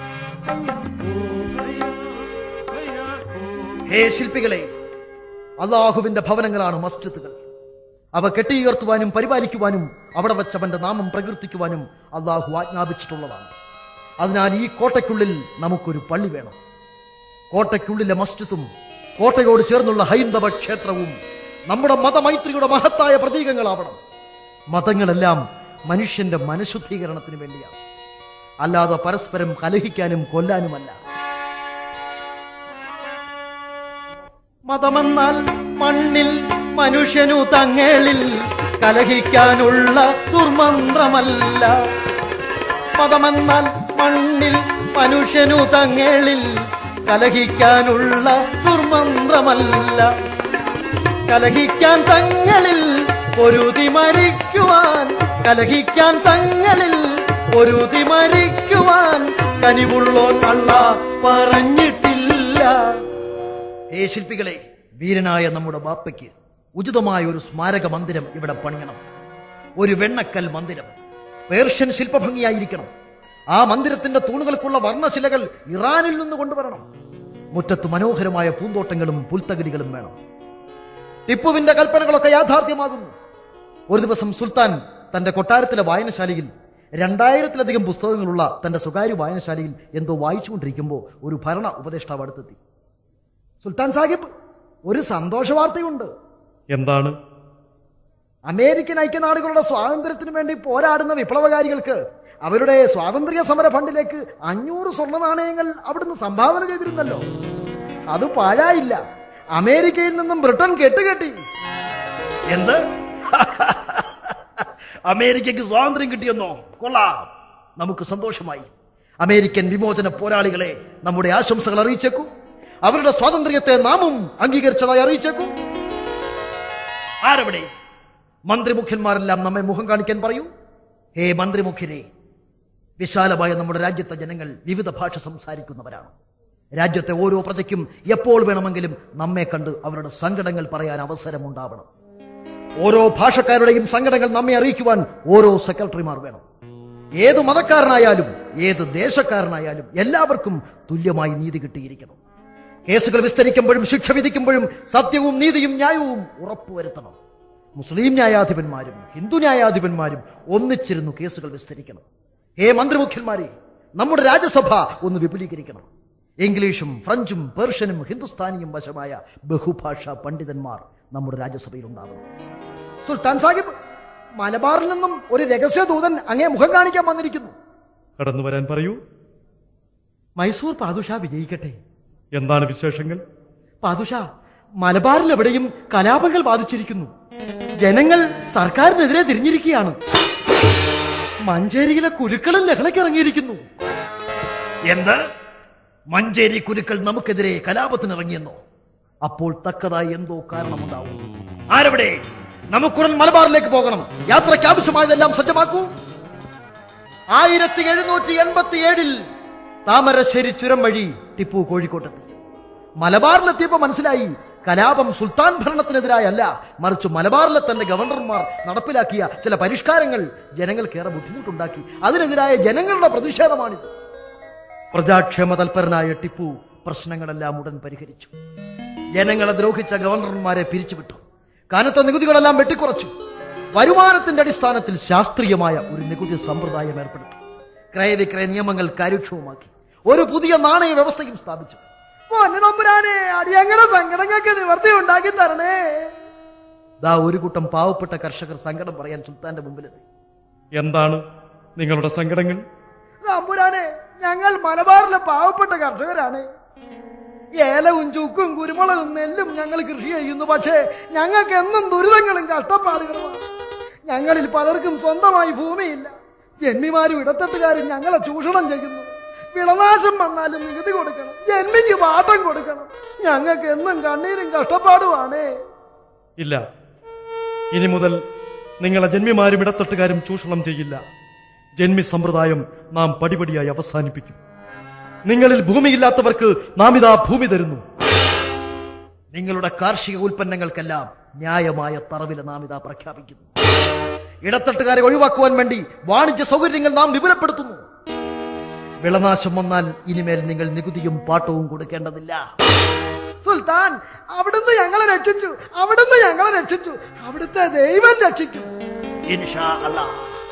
C: ഹേ ശില്പികളെ അള്ളാഹുവിന്റെ ഭവനങ്ങളാണ് മസ്ജിദുകൾ അവ കെട്ടിയുയർത്തുവാനും പരിപാലിക്കുവാനും അവിടെ വെച്ചവന്റെ നാമം പ്രകീർത്തിക്കുവാനും അള്ളാഹു ആജ്ഞാപിച്ചിട്ടുള്ളതാണ് അതിനാൽ ഈ കോട്ടയ്ക്കുള്ളിൽ നമുക്കൊരു പള്ളി വേണം കോട്ടയ്ക്കുള്ളിലെ മസ്ജിദും കോട്ടയോട് ചേർന്നുള്ള ഹൈന്ദവ ക്ഷേത്രവും നമ്മുടെ മതമൈത്രിയുടെ മഹത്തായ പ്രതീകങ്ങളാവണം മതങ്ങളെല്ലാം മനുഷ്യന്റെ മനഃശുദ്ധീകരണത്തിന് വേണ്ടിയാണ് അല്ലാതെ പരസ്പരം കലഹിക്കാനും കൊല്ലാനുമല്ല മതമെന്നാൽ മണ്ണിൽ മനുഷ്യനു തങ്ങളിൽ കലഹിക്കാനുള്ള ദുർമന്ത്രമല്ല മതമെന്നാൽ മണ്ണിൽ മനുഷ്യനു തങ്ങളിൽ കലഹിക്കാനുള്ള ദുർമന്ത്രമല്ല കലഹിക്കാൻ തങ്ങളിൽ പൊരുതി മരിക്കുവാൻ കലഹിക്കാൻ തങ്ങളിൽ പൊരുതി മരിക്കുവാൻ കനിവുള്ളോ കള്ള പറഞ്ഞിട്ടില്ല
A: ഹേ ശില്പികളെ വീരനായ നമ്മുടെ ബാപ്പയ്ക്ക് ഉചിതമായ ഒരു സ്മാരക മന്ദിരം ഇവിടെ പണിയണം ഒരു വെണ്ണക്കൽ മന്ദിരം പേർഷ്യൻ ശില്പഭംഗിയായിരിക്കണം ആ മന്ദിരത്തിന്റെ തൂണുകൾക്കുള്ള വർണ്ണശിലകൾ ഇറാനിൽ നിന്ന് കൊണ്ടുവരണം മുറ്റത്ത് മനോഹരമായ പൂന്തോട്ടങ്ങളും പുൽത്തകിടികളും വേണം ടിപ്പുവിന്റെ കൽപ്പനകളൊക്കെ യാഥാർത്ഥ്യമാകുന്നു ഒരു ദിവസം സുൽത്താൻ തന്റെ കൊട്ടാരത്തിലെ വായനശാലയിൽ രണ്ടായിരത്തിലധികം പുസ്തകങ്ങളുള്ള തന്റെ സ്വകാര്യ വായനശാലയിൽ എന്തോ വായിച്ചുകൊണ്ടിരിക്കുമ്പോൾ ഒരു ഭരണ ഉപദേഷ്ടാവ് അടുത്തെത്തി സുൽത്താൻ സാഹിബ് ഒരു സന്തോഷ വാർത്തയുണ്ട്
D: എന്താണ്
A: അമേരിക്കൻ ഐക്യനാടുകളുടെ സ്വാതന്ത്ര്യത്തിന് വേണ്ടി പോരാടുന്ന വിപ്ലവകാരികൾക്ക് അവരുടെ സ്വാതന്ത്ര്യ സമര ഫണ്ടിലേക്ക് അഞ്ഞൂറ് സ്വർണ്ണ നാണയങ്ങൾ അവിടുന്ന് സംഭാവന ചെയ്തിരുന്നല്ലോ അത് പാഴായില്ല അമേരിക്കയിൽ നിന്നും ബ്രിട്ടൻ കെട്ടുകെട്ടി എന്ത് അമേരിക്കയ്ക്ക് സ്വാതന്ത്ര്യം കിട്ടിയെന്നോ കൊള്ളാം നമുക്ക് സന്തോഷമായി അമേരിക്കൻ വിമോചന പോരാളികളെ നമ്മുടെ ആശംസകൾ അറിയിച്ചേക്കൂ അവരുടെ സ്വാതന്ത്ര്യത്തെ നാമും അംഗീകരിച്ചതായി അറിയിച്ചേക്കൂ ആരവിടെ മന്ത്രിമുഖ്യന്മാരെല്ലാം നമ്മെ മുഖം കാണിക്കാൻ പറയൂ ഹേ മന്ത്രിമുഖ്യരെ വിശാലമായ നമ്മുടെ രാജ്യത്തെ ജനങ്ങൾ വിവിധ ഭാഷ സംസാരിക്കുന്നവരാണ് രാജ്യത്തെ ഓരോ പ്രജയ്ക്കും എപ്പോൾ വേണമെങ്കിലും നമ്മെ കണ്ട് അവരുടെ സങ്കടങ്ങൾ പറയാൻ അവസരമുണ്ടാവണം ഓരോ ഭാഷക്കാരുടെയും സങ്കടങ്ങൾ നമ്മെ അറിയിക്കുവാൻ ഓരോ സെക്രട്ടറിമാർ വേണം ഏത് മതക്കാരനായാലും ഏത് ദേശക്കാരനായാലും എല്ലാവർക്കും തുല്യമായി നീതി കിട്ടിയിരിക്കണം കേസുകൾ വിസ്തരിക്കുമ്പോഴും ശിക്ഷ വിധിക്കുമ്പോഴും സത്യവും നീതിയും ന്യായവും ഉറപ്പുവരുത്തണം മുസ്ലിം ന്യായാധിപന്മാരും ഹിന്ദു ന്യായാധിപന്മാരും ഒന്നിച്ചിരുന്നു കേസുകൾ വിസ്തരിക്കണം ഹേ മന്ത്രിമുഖ്യന്മാരെ നമ്മുടെ രാജ്യസഭ ഒന്ന് വിപുലീകരിക്കണം ഇംഗ്ലീഷും ഫ്രഞ്ചും പേർഷ്യനും ഹിന്ദുസ്ഥാനിയും വശമായ ബഹുഭാഷാ പണ്ഡിതന്മാർ നമ്മുടെ രാജ്യസഭയിൽ ഉണ്ടാവണം സുൽത്താൻ സാഹിബ് മലബാറിൽ നിന്നും ഒരു രഹസ്യദൂതൻ അങ്ങേ മുഖം കാണിക്കാൻ വന്നിരിക്കുന്നു
D: കടന്നു വരാൻ പറയൂ
A: മൈസൂർ പാതുഷ വിജയിക്കട്ടെ
D: എന്താണ് വിശേഷങ്ങൾ
A: പാതുഷ മലബാറിൽ എവിടെയും കലാപങ്ങൾ ബാധിച്ചിരിക്കുന്നു ജനങ്ങൾ സർക്കാരിനെതിരെ തിരിഞ്ഞിരിക്കുകയാണ് മഞ്ചേരിയിലെ കുരുക്കളും ലഹളയ്ക്കിറങ്ങിയിരിക്കുന്നു എന്ത് മഞ്ചേരി കുരുക്കൾ നമുക്കെതിരെ കലാപത്തിനിറങ്ങിയെന്നോ അപ്പോൾ തക്കതായി എന്തോ കാരണമുണ്ടാവും ആരവിടെ നമുക്കുടൻ മലബാറിലേക്ക് പോകണം യാത്രയ്ക്ക് ആവശ്യമായതെല്ലാം സജ്ജമാക്കൂ ആയിരത്തി എഴുന്നൂറ്റി എൺപത്തി ഏഴിൽ താമരശ്ശേരി ചുരം വഴി ടിപ്പു കോഴിക്കോട്ടെത്തി മലബാറിലെത്തിയപ്പോ മനസ്സിലായി കലാപം സുൽത്താൻ ഭരണത്തിനെതിരായല്ല മറിച്ച് മലബാറിലെ തന്റെ ഗവർണർമാർ നടപ്പിലാക്കിയ ചില പരിഷ്കാരങ്ങൾ ജനങ്ങൾക്കേറെ ബുദ്ധിമുട്ടുണ്ടാക്കി അതിനെതിരായ ജനങ്ങളുടെ പ്രതിഷേധമാണിത് പ്രജാക്ഷേമ തൽപരനായ ടിപ്പു പ്രശ്നങ്ങളെല്ലാം ഉടൻ പരിഹരിച്ചു ജനങ്ങളെ ദ്രോഹിച്ച ഗവർണർമാരെ പിരിച്ചുവിട്ടു കനത്ത നികുതികളെല്ലാം വെട്ടിക്കുറച്ചു വരുമാനത്തിന്റെ അടിസ്ഥാനത്തിൽ ശാസ്ത്രീയമായ ഒരു നികുതി സമ്പ്രദായം ഏർപ്പെടുത്തി ക്രയവിക്രയ നിയമങ്ങൾ കാര്യക്ഷമമാക്കി ഒരു പുതിയ നാണയ വ്യവസ്ഥയും സ്ഥാപിച്ചു പൊന്നു നമ്പുരാനെ അടിയങ്ങനെ സങ്കടങ്ങൾക്ക് നിവർത്തി ഉണ്ടാക്കി തരണേ ദാ ഒരു കൂട്ടം പാവപ്പെട്ട കർഷകർ സങ്കടം പറയാൻ സുൽത്താന്റെ മുമ്പിലെത്തി
D: എന്താണ് നിങ്ങളുടെ സങ്കടങ്ങൾ
A: നമ്പുരാനെ ഞങ്ങൾ മലബാറിലെ പാവപ്പെട്ട കർഷകരാണ് ഏലവും ചുക്കും കുരുമുളകും നെല്ലും ഞങ്ങൾ കൃഷി ചെയ്യുന്നു പക്ഷേ ഞങ്ങൾക്ക് എന്നും ദുരിതങ്ങളും കഷ്ടപ്പാടുകളുമാണ് ഞങ്ങളിൽ പലർക്കും സ്വന്തമായി ഭൂമിയില്ല ജന്മിമാരും ഇടത്തട്ടുകാരും ഞങ്ങളെ ചൂഷണം ചെയ്യുന്നു വിളനാശം വന്നാലും നികുതി കൊടുക്കണം ജന്മിക്ക് പാട്ടം കൊടുക്കണം ഞങ്ങൾക്ക് എന്നും കണ്ണീരും കഷ്ടപ്പാടുമാണേ
D: ഇല്ല ഇനി മുതൽ നിങ്ങളെ ജന്മിമാരും ഇടത്തട്ടുകാരും ചൂഷണം ചെയ്യില്ല ജന്മി സമ്പ്രദായം നാം പടിപടിയായി അവസാനിപ്പിക്കും നിങ്ങളിൽ ഭൂമിയില്ലാത്തവർക്ക് നാം ഇതാ ഭൂമി തരുന്നു
A: നിങ്ങളുടെ കാർഷിക ഉൽപ്പന്നങ്ങൾക്കെല്ലാം ന്യായമായ തറവില നാം ഇതാ പ്രഖ്യാപിക്കുന്നു ഇടത്തട്ടുകാരെ ഒഴിവാക്കുവാൻ വേണ്ടി വാണിജ്യ സൗകര്യങ്ങൾ നാം വിപുലപ്പെടുത്തുന്നു വിളനാശം വന്നാൽ ഇനിമേൽ നിങ്ങൾ നികുതിയും പാട്ടവും കൊടുക്കേണ്ടതില്ല സുൽത്താൻ അവിടുന്ന് ഞങ്ങളെ രക്ഷിച്ചു അവിടുന്ന് ഞങ്ങളെ രക്ഷിച്ചു അവിടുത്തെ ദൈവം രക്ഷിക്കും ഇൻഷാ അല്ലാ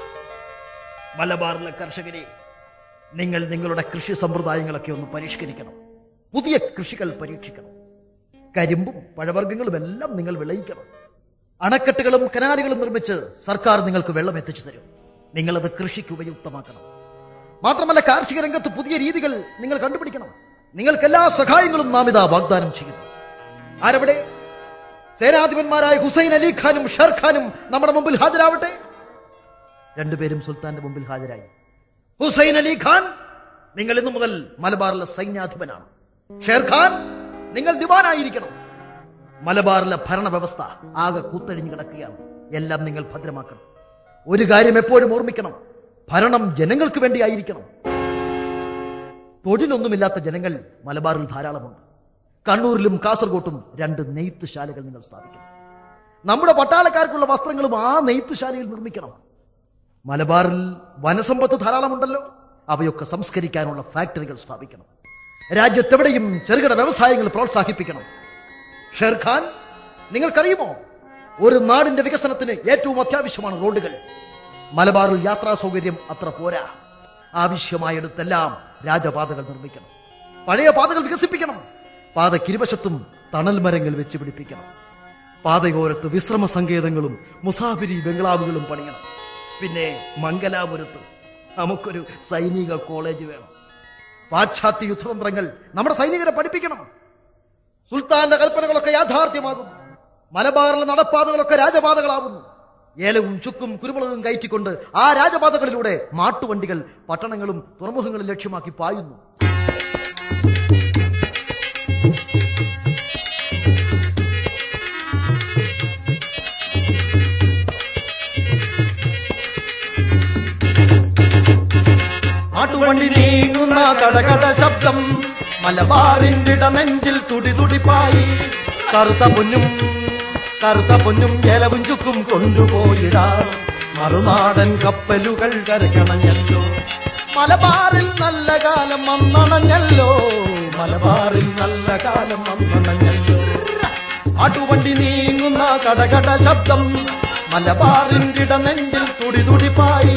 A: മലബാറിലെ കർഷകരെ നിങ്ങൾ നിങ്ങളുടെ കൃഷി സമ്പ്രദായങ്ങളൊക്കെ ഒന്ന് പരിഷ്കരിക്കണം പുതിയ കൃഷികൾ പരീക്ഷിക്കണം കരിമ്പും പഴവർഗ്ഗങ്ങളും എല്ലാം നിങ്ങൾ വിളയിക്കണം അണക്കെട്ടുകളും കനാലുകളും നിർമ്മിച്ച് സർക്കാർ നിങ്ങൾക്ക് വെള്ളം എത്തിച്ചു തരും നിങ്ങളത് കൃഷിക്ക് ഉപയുക്തമാക്കണം മാത്രമല്ല കാർഷിക രംഗത്ത് പുതിയ രീതികൾ നിങ്ങൾ കണ്ടുപിടിക്കണം നിങ്ങൾക്ക് എല്ലാ സഹായങ്ങളും നാം ഇതാ വാഗ്ദാനം ചെയ്യുന്നു
C: ആരവിടെ സേനാധിപന്മാരായ ഹുസൈൻ അലി ഖാനും ഷെർ ഖാനും നമ്മുടെ മുമ്പിൽ ഹാജരാവട്ടെ രണ്ടുപേരും സുൽത്താന്റെ മുമ്പിൽ ഹാജരായി ഹുസൈൻ അലി ഖാൻ നിങ്ങൾ ഇന്നു മുതൽ മലബാറിലെ സൈന്യാധിപനാണ് ഷേർ ഖാൻ നിങ്ങൾ ദിവാനായിരിക്കണം മലബാറിലെ ഭരണവ്യവസ്ഥ ആകെ കൂത്തഴിഞ്ഞു കിടക്കുകയാണ് എല്ലാം നിങ്ങൾ ഭദ്രമാക്കണം ഒരു കാര്യം എപ്പോഴും ഓർമ്മിക്കണം ഭരണം ജനങ്ങൾക്ക് വേണ്ടിയായിരിക്കണം തൊഴിലൊന്നുമില്ലാത്ത ജനങ്ങൾ മലബാറിൽ ധാരാളമുണ്ട് കണ്ണൂരിലും കാസർഗോട്ടും രണ്ട് നെയ്ത്ത് ശാലകൾ നിങ്ങൾ സ്ഥാപിക്കണം നമ്മുടെ പട്ടാളക്കാർക്കുള്ള വസ്ത്രങ്ങളും ആ നെയ്ത്ത് ശാലയിൽ നിർമ്മിക്കണം മലബാറിൽ വനസമ്പത്ത് ധാരാളമുണ്ടല്ലോ അവയൊക്കെ സംസ്കരിക്കാനുള്ള ഫാക്ടറികൾ സ്ഥാപിക്കണം രാജ്യത്തെവിടെയും ചെറുകിട വ്യവസായങ്ങൾ പ്രോത്സാഹിപ്പിക്കണം ഷെർഖാൻ നിങ്ങൾക്കറിയുമോ ഒരു നാടിന്റെ വികസനത്തിന് ഏറ്റവും അത്യാവശ്യമാണ് റോഡുകൾ മലബാറിൽ യാത്രാ സൗകര്യം അത്ര പോരാ ആവശ്യമായിടത്തെല്ലാം രാജപാതകൾ നിർമ്മിക്കണം പഴയ പാതകൾ വികസിപ്പിക്കണം പാതക്കിരുവശത്തും തണൽ മരങ്ങൾ വെച്ച് പിടിപ്പിക്കണം പാതയോരത്ത് വിശ്രമ സങ്കേതങ്ങളും മുസാഫിരി ബംഗ്ലാവുകളും പണിയണം പിന്നെ മംഗലാപുരത്ത് നമുക്കൊരു സൈനിക കോളേജ് വേണം പാശ്ചാത്യ യുദ്ധതന്ത്രങ്ങൾ നമ്മുടെ സൈനികരെ പഠിപ്പിക്കണം സുൽത്താന്റെ കൽപ്പനകളൊക്കെ യാഥാർത്ഥ്യമാകും മലബാറിലെ നടപ്പാതകളൊക്കെ രാജപാതകളാവുന്നു ഏലവും ചുക്കും കുരുമുളകും കയറ്റിക്കൊണ്ട് ആ രാജപാതകളിലൂടെ മാട്ടുവണ്ടികൾ പട്ടണങ്ങളും തുറമുഖങ്ങളും ലക്ഷ്യമാക്കി പായുന്നു
E: ആട്ടുവണ്ടി നീങ്ങുന്ന കടകട ശബ്ദം മലബാറിന്റെ നെഞ്ചിൽ തുടി തുടിപ്പായി കറുത്ത പൊന്നും കറുത്ത പൊന്നും ജലവും ചുക്കും കൊണ്ടുപോയിടാം മറുനാടൻ കപ്പലുകൾ കരക്കണഞ്ഞല്ലോ മലബാറിൽ നല്ല കാലം വന്നണഞ്ഞല്ലോ മലബാറിൽ നല്ല കാലം വന്നണഞ്ഞല്ലോ ആട്ടുവണ്ടി നീങ്ങുന്ന കടകട ശബ്ദം മലബാറിന്റെ നെഞ്ചിൽ തുടി തുടിപ്പായി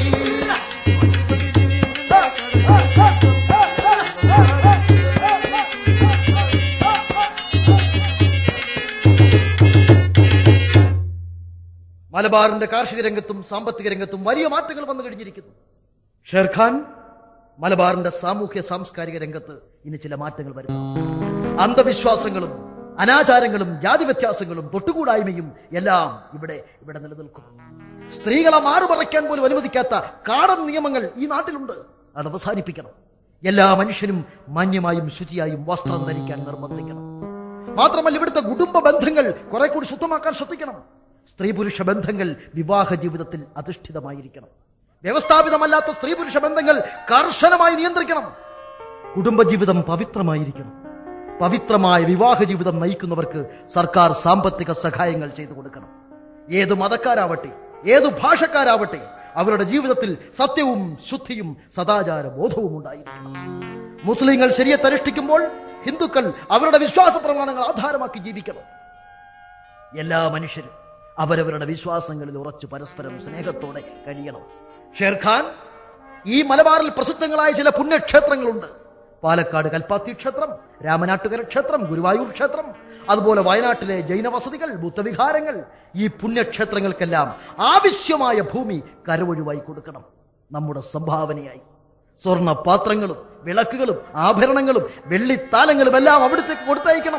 C: മലബാറിന്റെ കാർഷിക രംഗത്തും സാമ്പത്തിക രംഗത്തും വലിയ മാറ്റങ്ങൾ വന്നു കഴിഞ്ഞിരിക്കുന്നു ഷെർഖാൻ മലബാറിന്റെ സാമൂഹ്യ സാംസ്കാരിക രംഗത്ത് ഇനി ചില മാറ്റങ്ങൾ വരുന്നു അന്ധവിശ്വാസങ്ങളും അനാചാരങ്ങളും ജാതി വ്യത്യാസങ്ങളും തൊട്ടുകൂടായ്മയും എല്ലാം ഇവിടെ ഇവിടെ നിലനിൽക്കും സ്ത്രീകളെ മാറുപറയ്ക്കാൻ പോലും അനുവദിക്കാത്ത കാടൻ നിയമങ്ങൾ ഈ നാട്ടിലുണ്ട് അത് അവസാനിപ്പിക്കണം എല്ലാ മനുഷ്യനും മാന്യമായും ശുചിയായും വസ്ത്രം ധരിക്കാൻ നിർബന്ധിക്കണം മാത്രമല്ല ഇവിടുത്തെ കുടുംബ ബന്ധങ്ങൾ കുറെ കൂടി ശുദ്ധമാക്കാൻ ശ്രദ്ധിക്കണം സ്ത്രീ പുരുഷ ബന്ധങ്ങൾ വിവാഹ ജീവിതത്തിൽ അധിഷ്ഠിതമായിരിക്കണം വ്യവസ്ഥാപിതമല്ലാത്ത സ്ത്രീ പുരുഷ ബന്ധങ്ങൾ കർശനമായി നിയന്ത്രിക്കണം കുടുംബജീവിതം പവിത്രമായിരിക്കണം പവിത്രമായ വിവാഹ ജീവിതം നയിക്കുന്നവർക്ക് സർക്കാർ സാമ്പത്തിക സഹായങ്ങൾ ചെയ്തു കൊടുക്കണം ഏതു മതക്കാരാവട്ടെ ഏതു ഭാഷക്കാരാവട്ടെ അവരുടെ ജീവിതത്തിൽ സത്യവും ശുദ്ധിയും സദാചാര ബോധവും ഉണ്ടായിരിക്കണം മുസ്ലിങ്ങൾ ശരിയത്തനുഷ്ഠിക്കുമ്പോൾ ഹിന്ദുക്കൾ അവരുടെ വിശ്വാസ പ്രമാണങ്ങൾ ആധാരമാക്കി ജീവിക്കണം എല്ലാ മനുഷ്യരും അവരവരുടെ വിശ്വാസങ്ങളിൽ ഉറച്ചു പരസ്പരം സ്നേഹത്തോടെ കഴിയണം ഷേർഖാൻ ഈ മലബാറിൽ പ്രസിദ്ധങ്ങളായ ചില പുണ്യക്ഷേത്രങ്ങളുണ്ട് പാലക്കാട് കൽപ്പാത്തി ക്ഷേത്രം രാമനാട്ടുകര ക്ഷേത്രം ഗുരുവായൂർ ക്ഷേത്രം അതുപോലെ വയനാട്ടിലെ ജൈനവസതികൾ ബുദ്ധവിഹാരങ്ങൾ ഈ പുണ്യക്ഷേത്രങ്ങൾക്കെല്ലാം ആവശ്യമായ ഭൂമി കരവൊഴിവായി കൊടുക്കണം നമ്മുടെ സംഭാവനയായി സ്വർണ്ണ പാത്രങ്ങളും വിളക്കുകളും ആഭരണങ്ങളും വെള്ളിത്താലങ്ങളും എല്ലാം അവിടത്തേക്ക് കൊടുത്തയക്കണം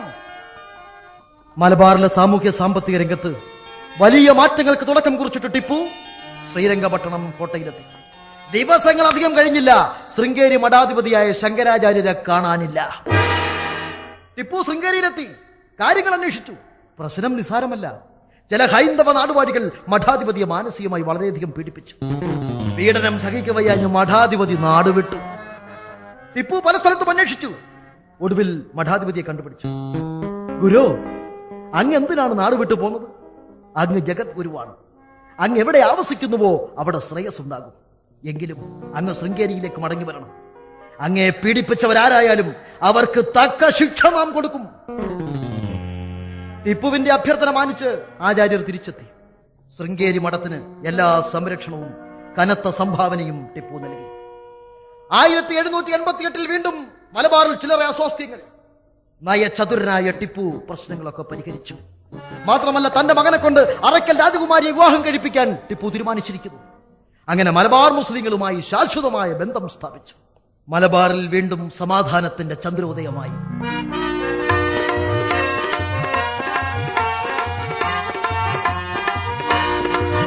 C: മലബാറിലെ സാമൂഹ്യ സാമ്പത്തിക രംഗത്ത് വലിയ മാറ്റങ്ങൾക്ക് തുടക്കം കുറിച്ചിട്ട് ടിപ്പു ശ്രീരംഗപട്ടണം കോട്ടയിലെത്തി ദിവസങ്ങൾ അധികം കഴിഞ്ഞില്ല ശൃംഗേരി മഠാധിപതിയായ ശങ്കരാചാര്യരെ കാണാനില്ല ടിപ്പു ശൃംഗേരിയിലെത്തി കാര്യങ്ങൾ അന്വേഷിച്ചു പ്രശ്നം നിസാരമല്ല ചില ഹൈന്ദവ നാടുവാഴികൾ മഠാധിപതിയെ മാനസികമായി വളരെയധികം പീഡിപ്പിച്ചു പീഡനം സഹിക്കവയ്യാഞ്ഞ് മഠാധിപതി നാടുവിട്ടു ടിപ്പു പല സ്ഥലത്തും അന്വേഷിച്ചു ഒടുവിൽ മഠാധിപതിയെ കണ്ടുപിടിച്ചു ഗുരു അങ്ങ് എന്തിനാണ് നാട് വിട്ടു പോകുന്നത് അങ്ങ് ജഗത് ഗുരുവാണ് അങ്ങ് എവിടെ ആവസിക്കുന്നുവോ അവിടെ ശ്രേയസ് ഉണ്ടാകും എങ്കിലും അങ്ങ് ശൃംഗേരിയിലേക്ക് മടങ്ങി വരണം അങ്ങയെ പീഡിപ്പിച്ചവരാരായാലും അവർക്ക് തക്ക ശിക്ഷ നാം കൊടുക്കും ടിപ്പുവിന്റെ അഭ്യർത്ഥന മാനിച്ച് ആചാര്യർ തിരിച്ചെത്തി ശൃംഗേരി മഠത്തിന് എല്ലാ സംരക്ഷണവും കനത്ത സംഭാവനയും ടിപ്പു നൽകി ആയിരത്തി എഴുന്നൂറ്റി എൺപത്തി എട്ടിൽ വീണ്ടും മലബാറിൽ ചില്ലറ അസ്വാസ്ഥ്യങ്ങൾ നയചതുരനായ ടിപ്പു പ്രശ്നങ്ങളൊക്കെ പരിഹരിച്ചു മാത്രമല്ല തന്റെ മകനെ കൊണ്ട് അറയ്ക്കൽ രാജകുമാരിയെ വിവാഹം കഴിപ്പിക്കാൻ ടിപ്പു തീരുമാനിച്ചിരിക്കുന്നു അങ്ങനെ മലബാർ മുസ്ലിങ്ങളുമായി ശാശ്വതമായ ബന്ധം സ്ഥാപിച്ചു മലബാറിൽ വീണ്ടും സമാധാനത്തിന്റെ ചന്ദ്രോദയമായി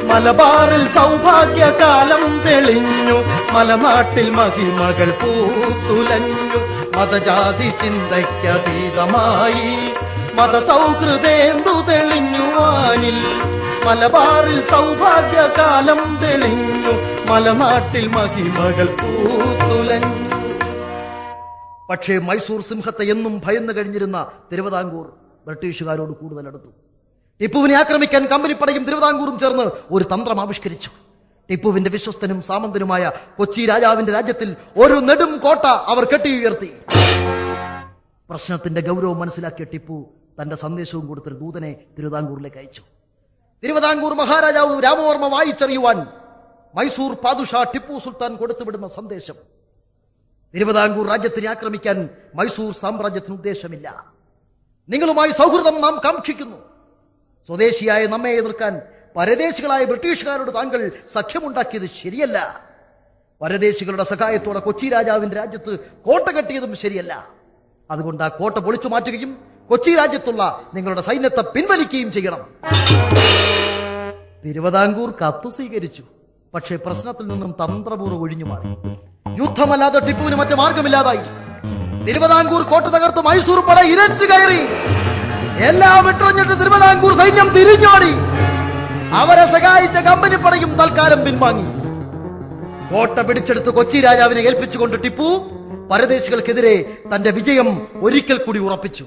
E: മലബാറിൽ സൗഭാഗ്യകാലം തെളിഞ്ഞു മലനാട്ടിൽ മഹിമകൾ പൂത്തുലഞ്ഞു മതജാതി ചിന്തയ്ക്കതീതമായി മതസൗഹൃദേന്തു തെളിഞ്ഞു വാനിൽ മലബാറിൽ സൗഭാഗ്യകാലം തെളിഞ്ഞു മലനാട്ടിൽ മഹിമകൾ പൂത്തുലഞ്ഞു
A: പക്ഷേ മൈസൂർ സിംഹത്തെ എന്നും ഭയന്നു കഴിഞ്ഞിരുന്ന തിരുവിതാംകൂർ ബ്രിട്ടീഷുകാരോട് കൂടുതൽ അടുത്തു ടിപ്പുവിനെ ആക്രമിക്കാൻ കമ്പനിപ്പടയും തിരുവിതാംകൂറും ചേർന്ന് ഒരു തന്ത്രം ആവിഷ്കരിച്ചു ടിപ്പുവിന്റെ വിശ്വസ്തനും സാമന്തനുമായ കൊച്ചി രാജാവിന്റെ രാജ്യത്തിൽ ഒരു നെടും കോട്ട അവർ കെട്ടിയുയർത്തി പ്രശ്നത്തിന്റെ ഗൗരവം മനസ്സിലാക്കിയ ടിപ്പു തന്റെ സന്ദേശവും കൊടുത്തൊരു ദൂതനെ തിരുവിതാംകൂറിലേക്ക് അയച്ചു തിരുവിതാംകൂർ മഹാരാജാവ് രാമവർമ്മ വായിച്ചറിയുവാൻ മൈസൂർ പാതുഷാ ടിപ്പു സുൽത്താൻ കൊടുത്തുവിടുന്ന സന്ദേശം തിരുവിതാംകൂർ രാജ്യത്തിനെ ആക്രമിക്കാൻ മൈസൂർ സാമ്രാജ്യത്തിന് ഉദ്ദേശമില്ല നിങ്ങളുമായി സൗഹൃദം നാം കാക്ഷിക്കുന്നു സ്വദേശിയായ നമ്മെ എതിർക്കാൻ പരദേശികളായ ബ്രിട്ടീഷുകാരോട് താങ്കൾ സഖ്യമുണ്ടാക്കിയത് ശരിയല്ല പരദേശികളുടെ സഹായത്തോടെ കൊച്ചി രാജാവിന്റെ രാജ്യത്ത് കോട്ട കെട്ടിയതും ശരിയല്ല അതുകൊണ്ട് ആ കോട്ട പൊളിച്ചു മാറ്റുകയും കൊച്ചി രാജ്യത്തുള്ള നിങ്ങളുടെ സൈന്യത്തെ പിൻവലിക്കുകയും ചെയ്യണം തിരുവിതാംകൂർ കത്ത് സ്വീകരിച്ചു പക്ഷേ പ്രശ്നത്തിൽ നിന്നും തന്ത്രപൂർവ്വം ഒഴിഞ്ഞു മാറി യുദ്ധമല്ലാതെ ടിപ്പുവിന് മറ്റു മാർഗമില്ലാതായി തിരുവിതാംകൂർ കോട്ട തകർത്ത് മൈസൂർ പട ഇരച്ചു കയറി എല്ലാം വിട്ടറിഞ്ഞിട്ട് തിരുവിതാംകൂർ സൈന്യം തിരിഞ്ഞോടി അവരെ സഹായിച്ച കമ്പനിപ്പടയും തൽക്കാലം പിൻവാങ്ങി കോട്ട പിടിച്ചെടുത്ത് കൊച്ചി രാജാവിനെ ഏൽപ്പിച്ചുകൊണ്ട് ടിപ്പു പരദേശികൾക്കെതിരെ തന്റെ വിജയം ഒരിക്കൽ കൂടി ഉറപ്പിച്ചു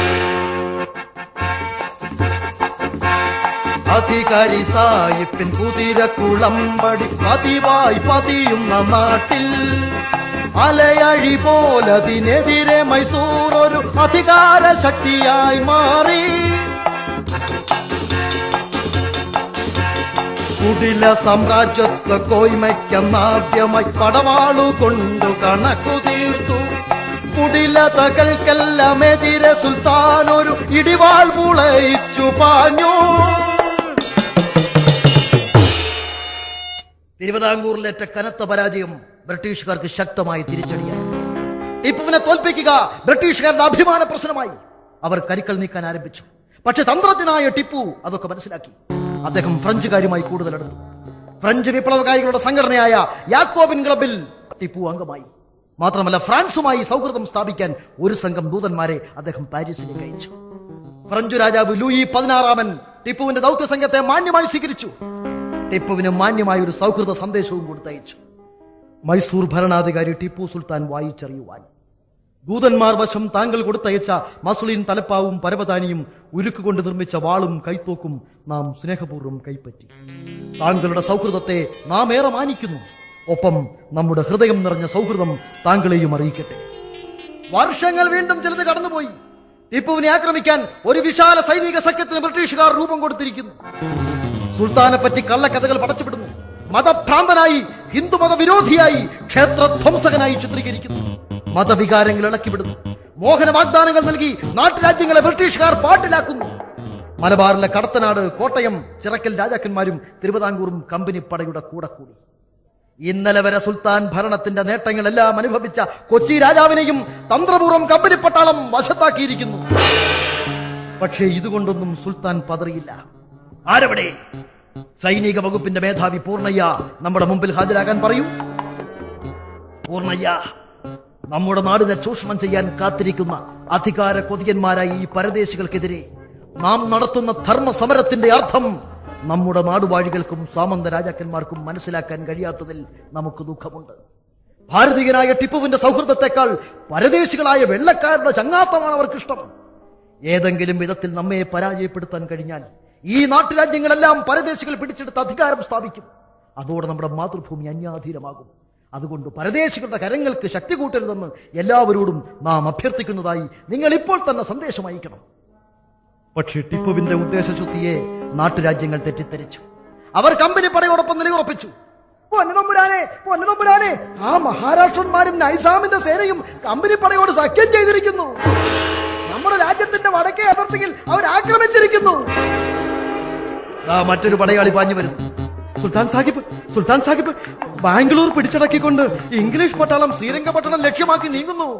E: അധികാരി സായിപ്പിൻ കുതിര കുളമ്പടി പതിവായി പതിയുന്ന നാട്ടിൽ അലയഴി പോലതിനെതിരെ മൈസൂർ ഒരു അധികാര ശക്തിയായി മാറി കുടില സാമ്രാജ്യത്വ കോയ്മയ്ക്കെന്നാദ്യമായി പടവാളു കൊണ്ടു കണക്കു തീർത്തു കുടിലതകൾക്കെല്ലാം എതിരെ സുൽത്താൻ ഒരു ഇടിവാൾ പുളയിച്ചു പാഞ്ഞു
A: തിരുവിതാംകൂറിലേറ്റ കനത്ത പരാജയം ബ്രിട്ടീഷുകാർക്ക് ശക്തമായി തിരിച്ചടിയായി ടിപ്പുവിനെ തോൽപ്പിക്കുക ബ്രിട്ടീഷുകാരുടെ അഭിമാന പ്രശ്നമായി അവർ കരിക്കൽ നീക്കാൻ ആരംഭിച്ചു പക്ഷെ തന്ത്രജ്ഞനായ ടിപ്പു അതൊക്കെ മനസ്സിലാക്കി അദ്ദേഹം ഫ്രഞ്ചുകാരുമായി കൂടുതൽ അടുത്തു ഫ്രഞ്ച് വിപ്ലവകാരികളുടെ സംഘടനയായ യാക്കോബിൻ ക്ലബിൽ ടിപ്പു അംഗമായി മാത്രമല്ല ഫ്രാൻസുമായി സൗഹൃദം സ്ഥാപിക്കാൻ ഒരു സംഘം ദൂതന്മാരെ അദ്ദേഹം പാരീസിലേക്ക് അയച്ചു ഫ്രഞ്ച് രാജാവ് ലൂയി പതിനാറാമൻ ടിപ്പുവിന്റെ ദൗത്യ സംഘത്തെ മാന്യമായി സ്വീകരിച്ചു ടിപ്പുവിന് മാന്യമായ ഒരു സൗഹൃദ സന്ദേശവും കൊടുത്തയച്ചു മൈസൂർ ഭരണാധികാരി ടിപ്പു സുൽത്താൻ വായിച്ചറിയുവാൻ ദൂതന്മാർ വശം താങ്കൾ കൊടുത്തയച്ച മസുളിൻ തലപ്പാവും പരവതാനിയും ഉരുക്കുകൊണ്ട് നിർമ്മിച്ച വാളും കൈത്തോക്കും നാം സ്നേഹപൂർവ്വം കൈപ്പറ്റി താങ്കളുടെ സൗഹൃദത്തെ നാം ഏറെ മാനിക്കുന്നു ഒപ്പം നമ്മുടെ ഹൃദയം നിറഞ്ഞ സൗഹൃദം താങ്കളെയും അറിയിക്കട്ടെ വർഷങ്ങൾ വീണ്ടും ചിലത് കടന്നുപോയി ടിപ്പുവിനെ ആക്രമിക്കാൻ ഒരു വിശാല സൈനിക സഖ്യത്തിന് ബ്രിട്ടീഷുകാർ രൂപം കൊടുത്തിരിക്കുന്നു സുൽത്താനെ പറ്റി കള്ളക്കഥകൾ പടച്ചുവിടുന്നു മതഭ്രാന്തനായി ഹിന്ദുമത വിരോധിയായി ക്ഷേത്രധ്വംസകനായി ചിത്രീകരിക്കുന്നു മതവികാരങ്ങൾ ഇളക്കിവിടുന്നു മോഹന വാഗ്ദാനങ്ങൾ നൽകി നാട്ടുരാജ്യങ്ങളെ ബ്രിട്ടീഷുകാർ പാട്ടിലാക്കുന്നു മലബാറിലെ കടത്തനാട് കോട്ടയം ചിറക്കൽ രാജാക്കന്മാരും തിരുവിതാംകൂറും കമ്പനി പടയുടെ കൂടെ കൂടി ഇന്നലെ വരെ സുൽത്താൻ ഭരണത്തിന്റെ നേട്ടങ്ങളെല്ലാം അനുഭവിച്ച കൊച്ചി രാജാവിനെയും തന്ത്രപൂർവ്വം കമ്പനി പട്ടാളം വശത്താക്കിയിരിക്കുന്നു പക്ഷേ ഇതുകൊണ്ടൊന്നും സുൽത്താൻ പതറിയില്ല ആരവിടെ സൈനിക വകുപ്പിന്റെ മേധാവി പൂർണ്ണയ്യ നമ്മുടെ മുമ്പിൽ ഹാജരാകാൻ പറയൂ പൂർണ്ണയ്യ നമ്മുടെ നാടിനെ ചൂഷണം ചെയ്യാൻ കാത്തിരിക്കുന്ന അധികാര കൊതിയന്മാരായ ഈ പരദേശികൾക്കെതിരെ നാം നടത്തുന്ന ധർമ്മ സമരത്തിന്റെ അർത്ഥം നമ്മുടെ നാടുവാഴികൾക്കും സാമന്ത രാജാക്കന്മാർക്കും മനസ്സിലാക്കാൻ കഴിയാത്തതിൽ നമുക്ക് ദുഃഖമുണ്ട് ഭാരതീയനായ ടിപ്പുവിന്റെ സൗഹൃദത്തെക്കാൾ പരദേശികളായ വെള്ളക്കാരുടെ ചങ്ങാത്തമാണ് അവർക്കിഷ്ടം ഏതെങ്കിലും വിധത്തിൽ നമ്മെ പരാജയപ്പെടുത്താൻ കഴിഞ്ഞാൽ ഈ നാട്ടുരാജ്യങ്ങളെല്ലാം പരദേശികൾ പിടിച്ചെടുത്ത് അധികാരം സ്ഥാപിക്കും അതോടെ നമ്മുടെ മാതൃഭൂമി അന്യാധീനമാകും അതുകൊണ്ട് പരദേശികളുടെ കരങ്ങൾക്ക് ശക്തി കൂട്ടരുതെന്ന് എല്ലാവരോടും നാം അഭ്യർത്ഥിക്കുന്നതായി നിങ്ങൾ ഇപ്പോൾ തന്നെ സന്ദേശം അയക്കണം പക്ഷേ ടിപ്പുവിന്റെ ഉദ്ദേശശുദ്ധിയെ നാട്ടുരാജ്യങ്ങൾ തെറ്റിദ്ധരിച്ചു അവർ കമ്പനി പടയോടൊപ്പം നിലയുറപ്പിച്ചു പൊന്നുതമ്പുരാനെ പൊന്നുതമ്പുരാനെ ആ മഹാരാഷ്ട്രന്മാരും നൈസാമിന്റെ സേനയും കമ്പനി പടയോട് സഖ്യം ചെയ്തിരിക്കുന്നു നമ്മുടെ രാജ്യത്തിന്റെ വടക്കേ അതിർത്തിയിൽ അവർ ആക്രമിച്ചിരിക്കുന്നു ആ മറ്റൊരു പടയാളി പാഞ്ഞു വരുന്നു സുൽത്താൻ സാഹിബ് സുൽത്താൻ സാഹിബ് ബാംഗ്ലൂർ പിടിച്ചടക്കിക്കൊണ്ട് ഇംഗ്ലീഷ് പട്ടാളം ശ്രീരംഗപട്ടണം ലക്ഷ്യമാക്കി നീങ്ങുന്നു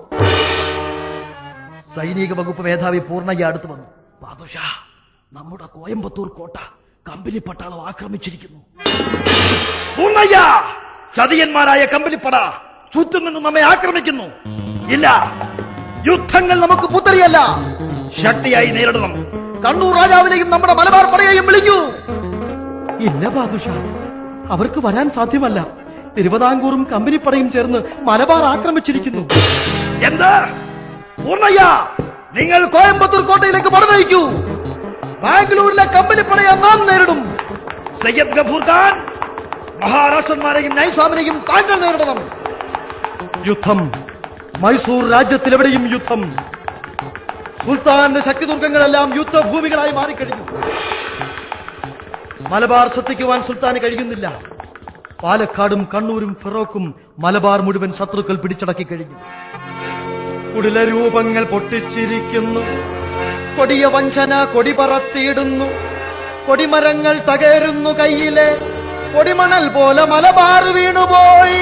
A: സൈനിക വകുപ്പ് മേധാവി പൂർണ്ണയ്യ അടുത്ത് വന്നു ബാദുഷാ നമ്മുടെ കോയമ്പത്തൂർ കോട്ട കമ്പനി പട്ടാളം ആക്രമിച്ചിരിക്കുന്നു
D: പൂർണ്ണയ്യ ചതിയന്മാരായ കമ്പനിപ്പട ചുറ്റും നിന്ന് നമ്മെ ആക്രമിക്കുന്നു ഇല്ല യുദ്ധങ്ങൾ നമുക്ക് പുത്തരിയല്ല ശക്തിയായി നേരിടണം
A: കണ്ണൂർ രാജാവിനെയും നമ്മുടെ മലബാർ പടയെയും വിളിക്കൂ
D: ഇല്ല ബാദുഷ അവർക്ക് വരാൻ സാധ്യമല്ല തിരുവിതാംകൂറും കമ്പനിപ്പടയും ചേർന്ന് മലബാർ ആക്രമിച്ചിരിക്കുന്നു എന്ത് പൂർണ്ണയ്യ
A: നിങ്ങൾ കോയമ്പത്തൂർ കോട്ടയിലേക്ക് പടനയിക്കൂ ബാംഗ്ലൂരിലെ കമ്പനി പടയെ നാം നേരിടും
D: സയ്യദ് ഗഫൂർ ഖാൻ മഹാരാഷ്ട്രന്മാരെയും
A: നൈസാമിനെയും താങ്കൾ നേരിടണം
D: യുദ്ധം മൈസൂർ രാജ്യത്തിലെവിടെയും യുദ്ധം
A: സുൽത്താന്റെ ശക്തിദുർഗങ്ങളെല്ലാം യുദ്ധഭൂമികളായി മാറിക്കഴിഞ്ഞു
D: മലബാർ ശ്രദ്ധിക്കുവാൻ സുൽത്താന് കഴിയുന്നില്ല പാലക്കാടും കണ്ണൂരും ഫെറോക്കും മലബാർ മുഴുവൻ ശത്രുക്കൾ പിടിച്ചടക്കി കഴിഞ്ഞു കുടില രൂപങ്ങൾ പൊട്ടിച്ചിരിക്കുന്നു
A: കൊടിയ വഞ്ചന കൊടി പറത്തിയിടുന്നു കൊടിമരങ്ങൾ തകരുന്നു കയ്യിലെ കൊടിമണൽ പോലെ മലബാർ വീണുപോയി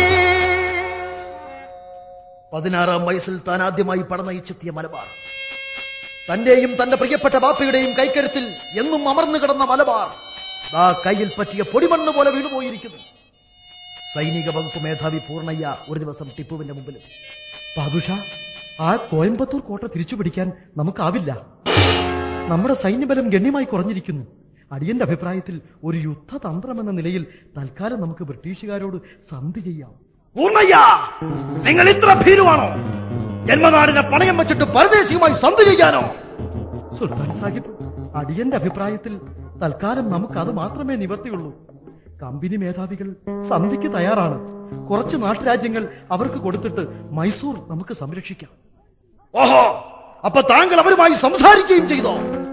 A: പതിനാറാം വയസ്സിൽ താൻ ആദ്യമായി പടനയിച്ചെത്തിയ മലബാർ തന്റെയും തന്റെ പ്രിയപ്പെട്ട ബാപ്പയുടെയും കൈക്കരുത്തിൽ എന്നും അമർന്നു കിടന്ന മലബാർ ആ കയ്യിൽ പറ്റിയ പൊടിമണ്ണ് പോലെ വീണുപോയിരിക്കുന്നു സൈനിക വകുപ്പ് മേധാവി പൂർണ്ണയ്യ ഒരു ദിവസം ടിപ്പുവിന്റെ മുമ്പിൽ
D: ബാബുഷ ആ കോയമ്പത്തൂർ കോട്ട തിരിച്ചു പിടിക്കാൻ നമുക്കാവില്ല നമ്മുടെ സൈന്യബലം ഗണ്യമായി കുറഞ്ഞിരിക്കുന്നു അടിയന്റെ അഭിപ്രായത്തിൽ ഒരു യുദ്ധതന്ത്രം എന്ന നിലയിൽ തൽക്കാലം നമുക്ക് ബ്രിട്ടീഷുകാരോട് സന്ധി ചെയ്യാം
A: പൂർണ്ണയ്യ നിങ്ങൾ ഇത്ര ഭീരുവാണോ ജന്മനാടിനെ പണയം വെച്ചിട്ട് പരദേശിയുമായി സന്ധി ചെയ്യാനോ
D: സുൽത്താൻ സാഹിബ് അടിയന്റെ അഭിപ്രായത്തിൽ തൽക്കാലം നമുക്ക് അത് മാത്രമേ നിവർത്തിയുള്ളൂ കമ്പനി മേധാവികൾ സന്ധിക്ക് തയ്യാറാണ് കുറച്ച് നാട്ടുരാജ്യങ്ങൾ അവർക്ക് കൊടുത്തിട്ട് മൈസൂർ നമുക്ക് സംരക്ഷിക്കാം
A: ഓഹോ അപ്പൊ താങ്കൾ അവരുമായി സംസാരിക്കുകയും ചെയ്തോ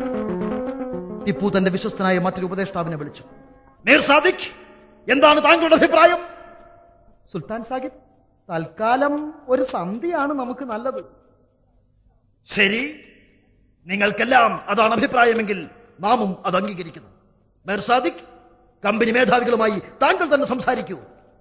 A: ടിപ്പു തന്റെ വിശ്വസ്തനായ മറ്റൊരു ഉപദേഷ്ടാവിനെ വിളിച്ചു മീർ സാദിഖ് എന്താണ് താങ്കളുടെ അഭിപ്രായം
D: സുൽത്താൻ സാഹിബ് തൽക്കാലം ഒരു സന്ധിയാണ് നമുക്ക് നല്ലത്
A: ശരി നിങ്ങൾക്കെല്ലാം അതാണ് അഭിപ്രായമെങ്കിൽ നാമും അത് അംഗീകരിക്കുന്നു മേർ സാദിഖ് കമ്പനി മേധാവികളുമായി താങ്കൾ തന്നെ സംസാരിക്കൂ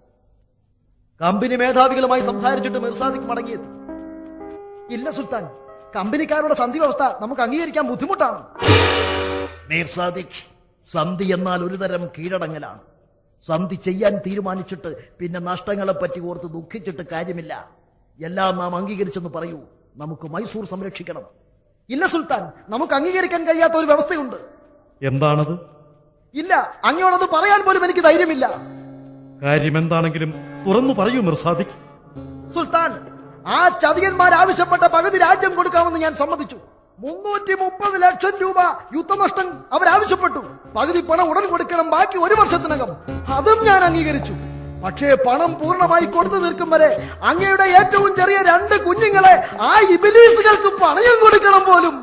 A: കമ്പനി മേധാവികളുമായി സംസാരിച്ചിട്ട് മേർ സാദിഖ് മടങ്ങിയെത്തി ഇല്ല സുൽത്താൻ കമ്പനിക്കാരുടെ സന്ധി വ്യവസ്ഥ നമുക്ക് അംഗീകരിക്കാൻ ബുദ്ധിമുട്ടാണ് മീർ സാദിഖ് സന്ധി എന്നാൽ ഒരു തരം കീഴടങ്ങലാണ് സന്ധി ചെയ്യാൻ തീരുമാനിച്ചിട്ട് പിന്നെ നഷ്ടങ്ങളെ പറ്റി ഓർത്ത് ദുഃഖിച്ചിട്ട് കാര്യമില്ല എല്ലാം നാം അംഗീകരിച്ചെന്ന് പറയൂ നമുക്ക് മൈസൂർ സംരക്ഷിക്കണം ഇല്ല സുൽത്താൻ നമുക്ക് അംഗീകരിക്കാൻ കഴിയാത്ത ഒരു വ്യവസ്ഥയുണ്ട്
D: എന്താണത്
A: ഇല്ല അങ്ങോടത് പറയാൻ പോലും എനിക്ക് ധൈര്യമില്ല
D: കാര്യം എന്താണെങ്കിലും തുറന്നു പറയൂ മിർസാദിഖ്
A: സുൽത്താൻ ആ ചതിയന്മാർ ആവശ്യപ്പെട്ട പകുതി രാജ്യം കൊടുക്കാമെന്ന് ഞാൻ സമ്മതിച്ചു മുന്നൂറ്റി മുപ്പത് ലക്ഷം രൂപ യുദ്ധനഷ്ടം അവരാവശ്യപ്പെട്ടു പകുതി പണം ഉടൻ കൊടുക്കണം ബാക്കി ഒരു വർഷത്തിനകം അതും ഞാൻ അംഗീകരിച്ചു പക്ഷേ പണം പൂർണ്ണമായി കൊടുത്തു നിൽക്കും വരെ അങ്ങയുടെ ഏറ്റവും ചെറിയ രണ്ട് കുഞ്ഞുങ്ങളെ ആ ഇബിലീസുകൾക്ക് പണയം കൊടുക്കണം പോലും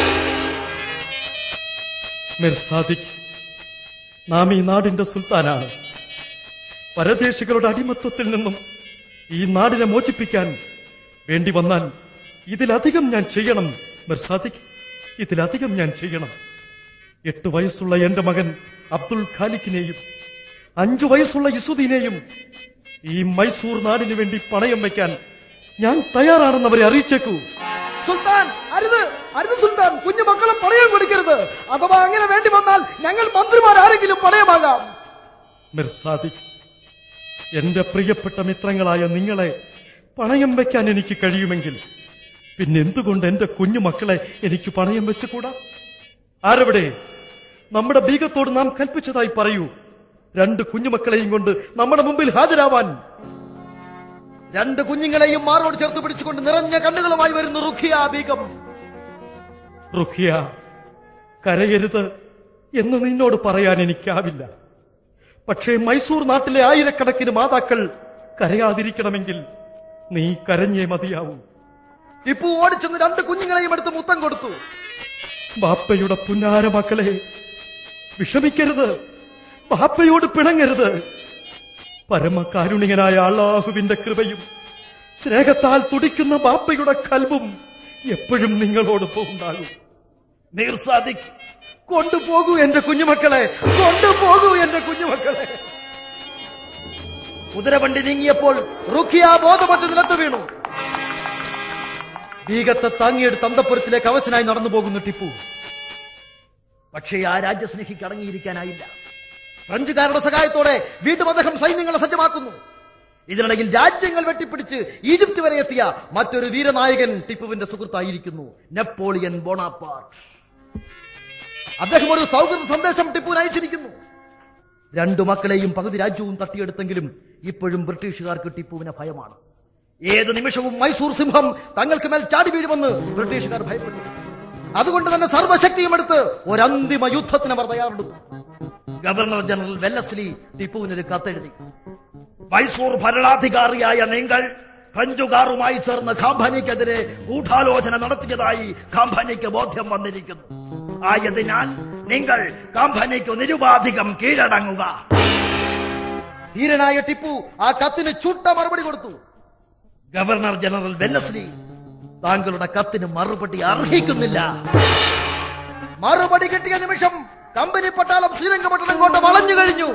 D: മിർസാദിഖ് നാം ഈ നാടിന്റെ സുൽത്താനാണ് പരദേശികളുടെ അടിമത്വത്തിൽ നിന്നും ഈ നാടിനെ മോചിപ്പിക്കാൻ വേണ്ടി വന്നാൽ ഇതിലധികം ഞാൻ ചെയ്യണം മിർസാദിഖ് ഇതിലധികം ഞാൻ ചെയ്യണം എട്ട് വയസ്സുള്ള എന്റെ മകൻ അബ്ദുൾ ഖാലിഖിനെയും അഞ്ചു വയസ്സുള്ള ഇസുദ്ദീനെയും ഈ മൈസൂർ നാടിനു വേണ്ടി പണയം വയ്ക്കാൻ ഞാൻ തയ്യാറാണെന്ന് അവരെ അറിയിച്ചേക്കൂ
A: സുൽത്താൻ അരുത് അരുത് സുൽത്താൻ കുഞ്ഞു മക്കളെ പണയം കൊടുക്കരുത് അഥവാ അങ്ങനെ വേണ്ടി വന്നാൽ ഞങ്ങൾ മന്ത്രിമാർ ആരെങ്കിലും പണയമാകാം
D: മിർസാദിഖ് എന്റെ പ്രിയപ്പെട്ട മിത്രങ്ങളായ നിങ്ങളെ പണയം വെക്കാൻ എനിക്ക് കഴിയുമെങ്കിൽ പിന്നെ എന്തുകൊണ്ട് എന്റെ കുഞ്ഞു മക്കളെ എനിക്ക് പണയം വെച്ചുകൂടാ ആരവിടെ നമ്മുടെ ബീഗത്തോട് നാം കൽപ്പിച്ചതായി പറയൂ രണ്ട് കുഞ്ഞുമക്കളെയും കൊണ്ട് നമ്മുടെ മുമ്പിൽ ഹാജരാവാൻ
A: രണ്ട് കുഞ്ഞുങ്ങളെയും മാറോട് ചേർത്ത് പിടിച്ചുകൊണ്ട് നിറഞ്ഞ കണ്ണുകളുമായി വരുന്ന റുഖിയ ബീഗം
D: റുഖിയ കരയരുത് എന്ന് നിന്നോട് പറയാൻ എനിക്കാവില്ല പക്ഷേ മൈസൂർ നാട്ടിലെ ആയിരക്കണക്കിന് മാതാക്കൾ കരയാതിരിക്കണമെങ്കിൽ നീ കരഞ്ഞേ മതിയാവൂ
A: ടിപ്പു ഓടിച്ചെന്ന് രണ്ട് കുഞ്ഞുങ്ങളെയും എടുത്ത് മുത്തം കൊടുത്തു
D: ബാപ്പയുടെ പുന്നാര മക്കളെ വിഷമിക്കരുത് ബാപ്പയോട് പിണങ്ങരുത് പരമകാരുണികനായ അള്ളാഹുവിന്റെ കൃപയും സ്നേഹത്താൽ തുടിക്കുന്ന ബാപ്പയുടെ കൽവും എപ്പോഴും നിങ്ങളോടൊപ്പം ഉണ്ടാകും
A: മീർ സാദിഖ് കൊണ്ടുപോകൂ എന്റെ കുഞ്ഞുമക്കളെ കൊണ്ടുപോകൂ എന്റെ കുഞ്ഞുമക്കളെ കുതിരവണ്ടി നീങ്ങിയപ്പോൾ റുഖിയ ബോധമറ്റ് നിലത്ത് വീണു ബീഗത്തെ താങ്ങിയെടുത്ത് അന്തപുരത്തിലേക്ക് അവശനായി നടന്നു പോകുന്നു ടിപ്പു പക്ഷേ ആ രാജ്യസ്നേഹിക്ക് അടങ്ങിയിരിക്കാനായില്ല ഫ്രഞ്ചുകാരുടെ സഹായത്തോടെ വീണ്ടും അദ്ദേഹം സൈന്യങ്ങളെ സജ്ജമാക്കുന്നു ഇതിനിടയിൽ രാജ്യങ്ങൾ വെട്ടിപ്പിടിച്ച് ഈജിപ്ത് വരെ എത്തിയ മറ്റൊരു വീരനായകൻ ടിപ്പുവിന്റെ സുഹൃത്തായിരിക്കുന്നു നെപ്പോളിയൻ ബോണാപ്പാർട്ട് അദ്ദേഹം ഒരു സൗഹൃദ സന്ദേശം ടിപ്പുവിന് അയച്ചിരിക്കുന്നു രണ്ടു മക്കളെയും പകുതി രാജ്യവും തട്ടിയെടുത്തെങ്കിലും ഇപ്പോഴും ബ്രിട്ടീഷുകാർക്ക് ടിപ്പുവിനെ ഭയമാണ് ഏത് നിമിഷവും മൈസൂർ സിംഹം തങ്ങൾക്ക് മേൽ ചാടി വീഴുമെന്ന് ബ്രിട്ടീഷുകാർ ഭയപ്പെട്ടു അതുകൊണ്ട് തന്നെ സർവശക്തിയും എടുത്ത് ഒരന്തിമ യുദ്ധത്തിന് അവർ തയ്യാറെടുത്തു ഗവർണർ ജനറൽ വെല്ലസ്ലി ടിപ്പുവിനൊരു കത്തെഴുതി മൈസൂർ ഭരണാധികാരിയായ നിങ്ങൾ ഫ്രഞ്ചുകാരുമായി ചേർന്ന് ഖാംഭാനിക്കെതിരെ ഗൂഢാലോചന നടത്തിയതായി ഖാംഭാനിക്ക് ബോധ്യം വന്നിരിക്കുന്നു ആയതിനാൽ നിങ്ങൾ ഖാംഭാനിക്ക് നിരുപാധികം കീഴടങ്ങുക ധീരനായ ടിപ്പു ആ കത്തിന് ചുട്ട മറുപടി കൊടുത്തു ഗവർണർ ജനറൽ വെല്ലസ്ലി താങ്കളുടെ കത്തിന് മറുപടി അർഹിക്കുന്നില്ല മറുപടി കിട്ടിയ നിമിഷം കമ്പനി പട്ടാളം ശ്രീരംഗപട്ടണം കൊണ്ട് വളഞ്ഞു കഴിഞ്ഞു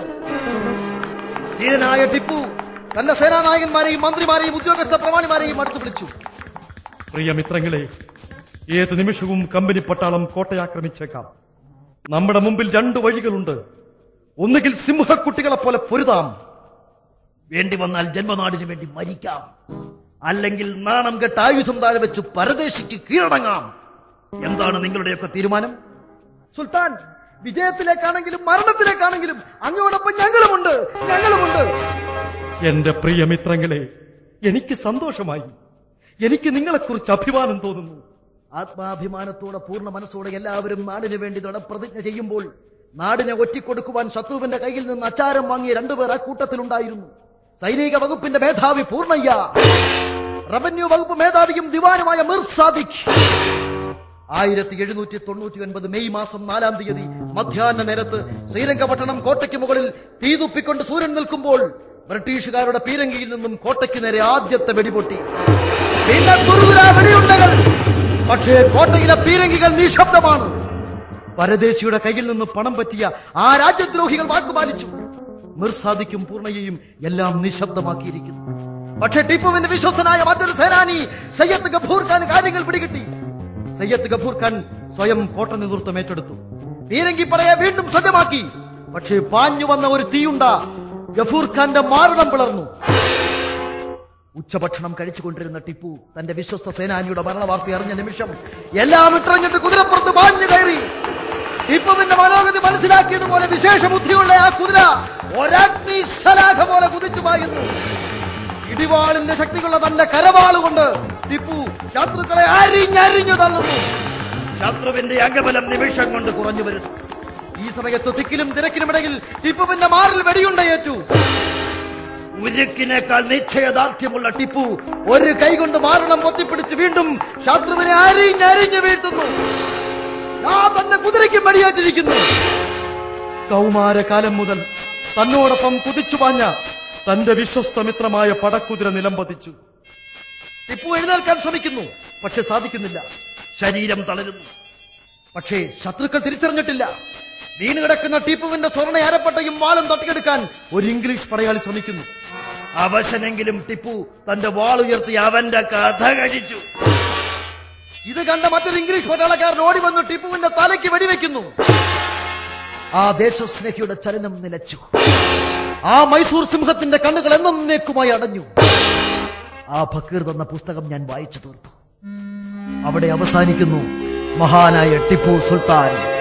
A: ധീരനായ ടിപ്പു തന്റെ സേനാനായകന്മാരെയും മന്ത്രിമാരെയും ഉദ്യോഗസ്ഥ പ്രമാണിമാരെയും അടുത്തു വിളിച്ചു
D: പ്രിയ മിത്രങ്ങളെ ഏത് നിമിഷവും കമ്പനി പട്ടാളം കോട്ടയാക്രമിച്ചേക്കാം നമ്മുടെ മുമ്പിൽ രണ്ടു വഴികളുണ്ട് ഒന്നുകിൽ സിംഹക്കുട്ടികളെ പോലെ പൊരുതാം
A: വേണ്ടി വന്നാൽ ജന്മനാടിനു വേണ്ടി മരിക്കാം അല്ലെങ്കിൽ നാണം കെട്ട ആയുധം താഴെ വെച്ച് പരദേശിക്ക് കീഴടങ്ങാം എന്താണ് നിങ്ങളുടെയൊക്കെ തീരുമാനം സുൽത്താൻ വിജയത്തിലേക്കാണെങ്കിലും മരണത്തിലേക്കാണെങ്കിലും അങ്ങോടൊപ്പം ഞങ്ങളുമുണ്ട് ഞങ്ങളുമുണ്ട്
D: എന്റെ പ്രിയ മിത്രങ്ങളെ എനിക്ക് സന്തോഷമായി എനിക്ക് നിങ്ങളെക്കുറിച്ച് അഭിമാനം തോന്നുന്നു
A: ആത്മാഭിമാനത്തോടെ പൂർണ്ണ മനസ്സോടെ എല്ലാവരും നാടിനു വേണ്ടി പ്രതിജ്ഞ ചെയ്യുമ്പോൾ നാടിനെ ഒറ്റിക്കൊടുക്കുവാൻ ശത്രുവിന്റെ കയ്യിൽ നിന്ന് അച്ചാരം വാങ്ങിയ രണ്ടുപേർ ആ കൂട്ടത്തിലുണ്ടായിരുന്നു സൈനിക വകുപ്പിന്റെ മേധാവി പൂർണ്ണയ്യ റവന്യൂ വകുപ്പ് മേധാവിയും ദിവാനുമായ മിർ സാദിഖ് ആയിരത്തി എഴുന്നൂറ്റി തൊണ്ണൂറ്റി ഒൻപത് മെയ് മാസം നാലാം തീയതി മധ്യാഹ്ന നേരത്ത് ശ്രീരംഗപട്ടണം കോട്ടയ്ക്ക് മുകളിൽ തീതുപ്പിക്കൊണ്ട് സൂര്യൻ നിൽക്കുമ്പോൾ ബ്രിട്ടീഷുകാരുടെ പീരങ്കിയിൽ നിന്നും കോട്ടയ്ക്ക് നേരെ ആദ്യത്തെ വെടിപൊട്ടി പിന്നെ തുറുതുരാ വെടിയുണ്ടകൾ പക്ഷേ കോട്ടയിലെ പീരങ്കികൾ നിശബ്ദമാണ് പരദേശിയുടെ കയ്യിൽ നിന്ന് പണം പറ്റിയ ആ രാജ്യദ്രോഹികൾ വാക്കുപാലിച്ചു മിർസാദിക്കും പൂർണ്ണയെയും എല്ലാം നിശബ്ദമാക്കിയിരിക്കുന്നു പക്ഷേ ടിപ്പുവിന്റെ വിശ്വസ്തനായ മറ്റൊരു സേനാനി സയ്യദ് ഗഫൂർ ഖാൻ കാര്യങ്ങൾ പിടികിട്ടി സയ്യദ് ഗഫൂർ ഖാൻ സ്വയം കോട്ട നേതൃത്വം ഏറ്റെടുത്തു പീരങ്കി പടയെ വീണ്ടും സജ്ജമാക്കി പക്ഷേ പാഞ്ഞു വന്ന ഒരു തീയുണ്ട ഗഫൂർ ഖാന്റെ മാരണം പിളർന്നു ഉച്ചഭക്ഷണം കഴിച്ചുകൊണ്ടിരുന്ന ടിപ്പു തന്റെ വിശ്വസ്ത സേനാനിയുടെ മരണവാർത്ത അറിഞ്ഞ നിമിഷം എല്ലാം ഇട്ടറിഞ്ഞിട്ട് കുതിരപ്പുറത്ത് പാഞ്ഞു കയറി ടിപ്പുവിന്റെ മനോഗതി മനസ്സിലാക്കിയതുപോലെ വിശേഷ ബുദ്ധിയുള്ള ആ കുതിര ഒരഗ്നിശലാഖ പോലെ കുതിച്ചു പായുന്നു ഇടിവാളിന്റെ ശക്തികളുള്ള തന്റെ കരവാളുകൊണ്ട് ടിപ്പു ശത്രുക്കളെ അരിഞ്ഞരിഞ്ഞു തള്ളുന്നു ശത്രുവിന്റെ അംഗബലം നിമിഷം കൊണ്ട് കുറഞ്ഞു വരുന്നു ഈ സമയത്ത് തിക്കിലും തിരക്കിനുമിടയിൽ ടിപ്പുവിന്റെ മാറിൽ വെടിയുണ്ടയേറ്റു ഉരുക്കിനേക്കാൾ നിശ്ചയദാർഢ്യമുള്ള ടിപ്പു ഒരു കൈകൊണ്ട് മാരണം പൊത്തിപ്പിടിച്ച് വീണ്ടും ശത്രുവിനെ അരിഞ്ഞരിഞ്ഞ് വീഴ്ത്തുന്നു ആ തന്റെ കുതിരയ്ക്കും വെടിയേറ്റിരിക്കുന്നു
D: കൗമാരകാലം മുതൽ തന്നോടൊപ്പം കുതിച്ചുപാഞ്ഞ തന്റെ വിശ്വസ്തമിത്രമായ പടക്കുതിര നിലംപതിച്ചു
A: ടിപ്പു എഴുന്നേൽക്കാൻ ശ്രമിക്കുന്നു പക്ഷെ സാധിക്കുന്നില്ല ശരീരം തളരുന്നു പക്ഷേ ശത്രുക്കൾ തിരിച്ചറിഞ്ഞിട്ടില്ല വീണ് കിടക്കുന്ന ടിപ്പുവിന്റെ സ്വർണ്ണ അരപ്പട്ടയും വാളും തട്ടിയെടുക്കാൻ ഒരു ഇംഗ്ലീഷ് പടയാളി ശ്രമിക്കുന്നു അവശനെങ്കിലും ടിപ്പു തന്റെ വാളുയർത്തി അവന്റെ കഥ കഴിച്ചു ഇത് കണ്ട മറ്റൊരു ഇംഗ്ലീഷ് പട്ടാളക്കാരൻ ഓടി വന്ന് ടിപ്പുവിന്റെ തലയ്ക്ക് വെടിവെക്കുന്നു ആ ദേശസ്നേഹിയുടെ ചലനം നിലച്ചു ആ മൈസൂർ സിംഹത്തിന്റെ കണ്ണുകൾ എന്നേക്കുമായി അടഞ്ഞു ആ ഫക്കീർ തന്ന പുസ്തകം ഞാൻ വായിച്ചു തീർത്തു അവിടെ അവസാനിക്കുന്നു മഹാനായ ടിപ്പു സുൽത്താൻ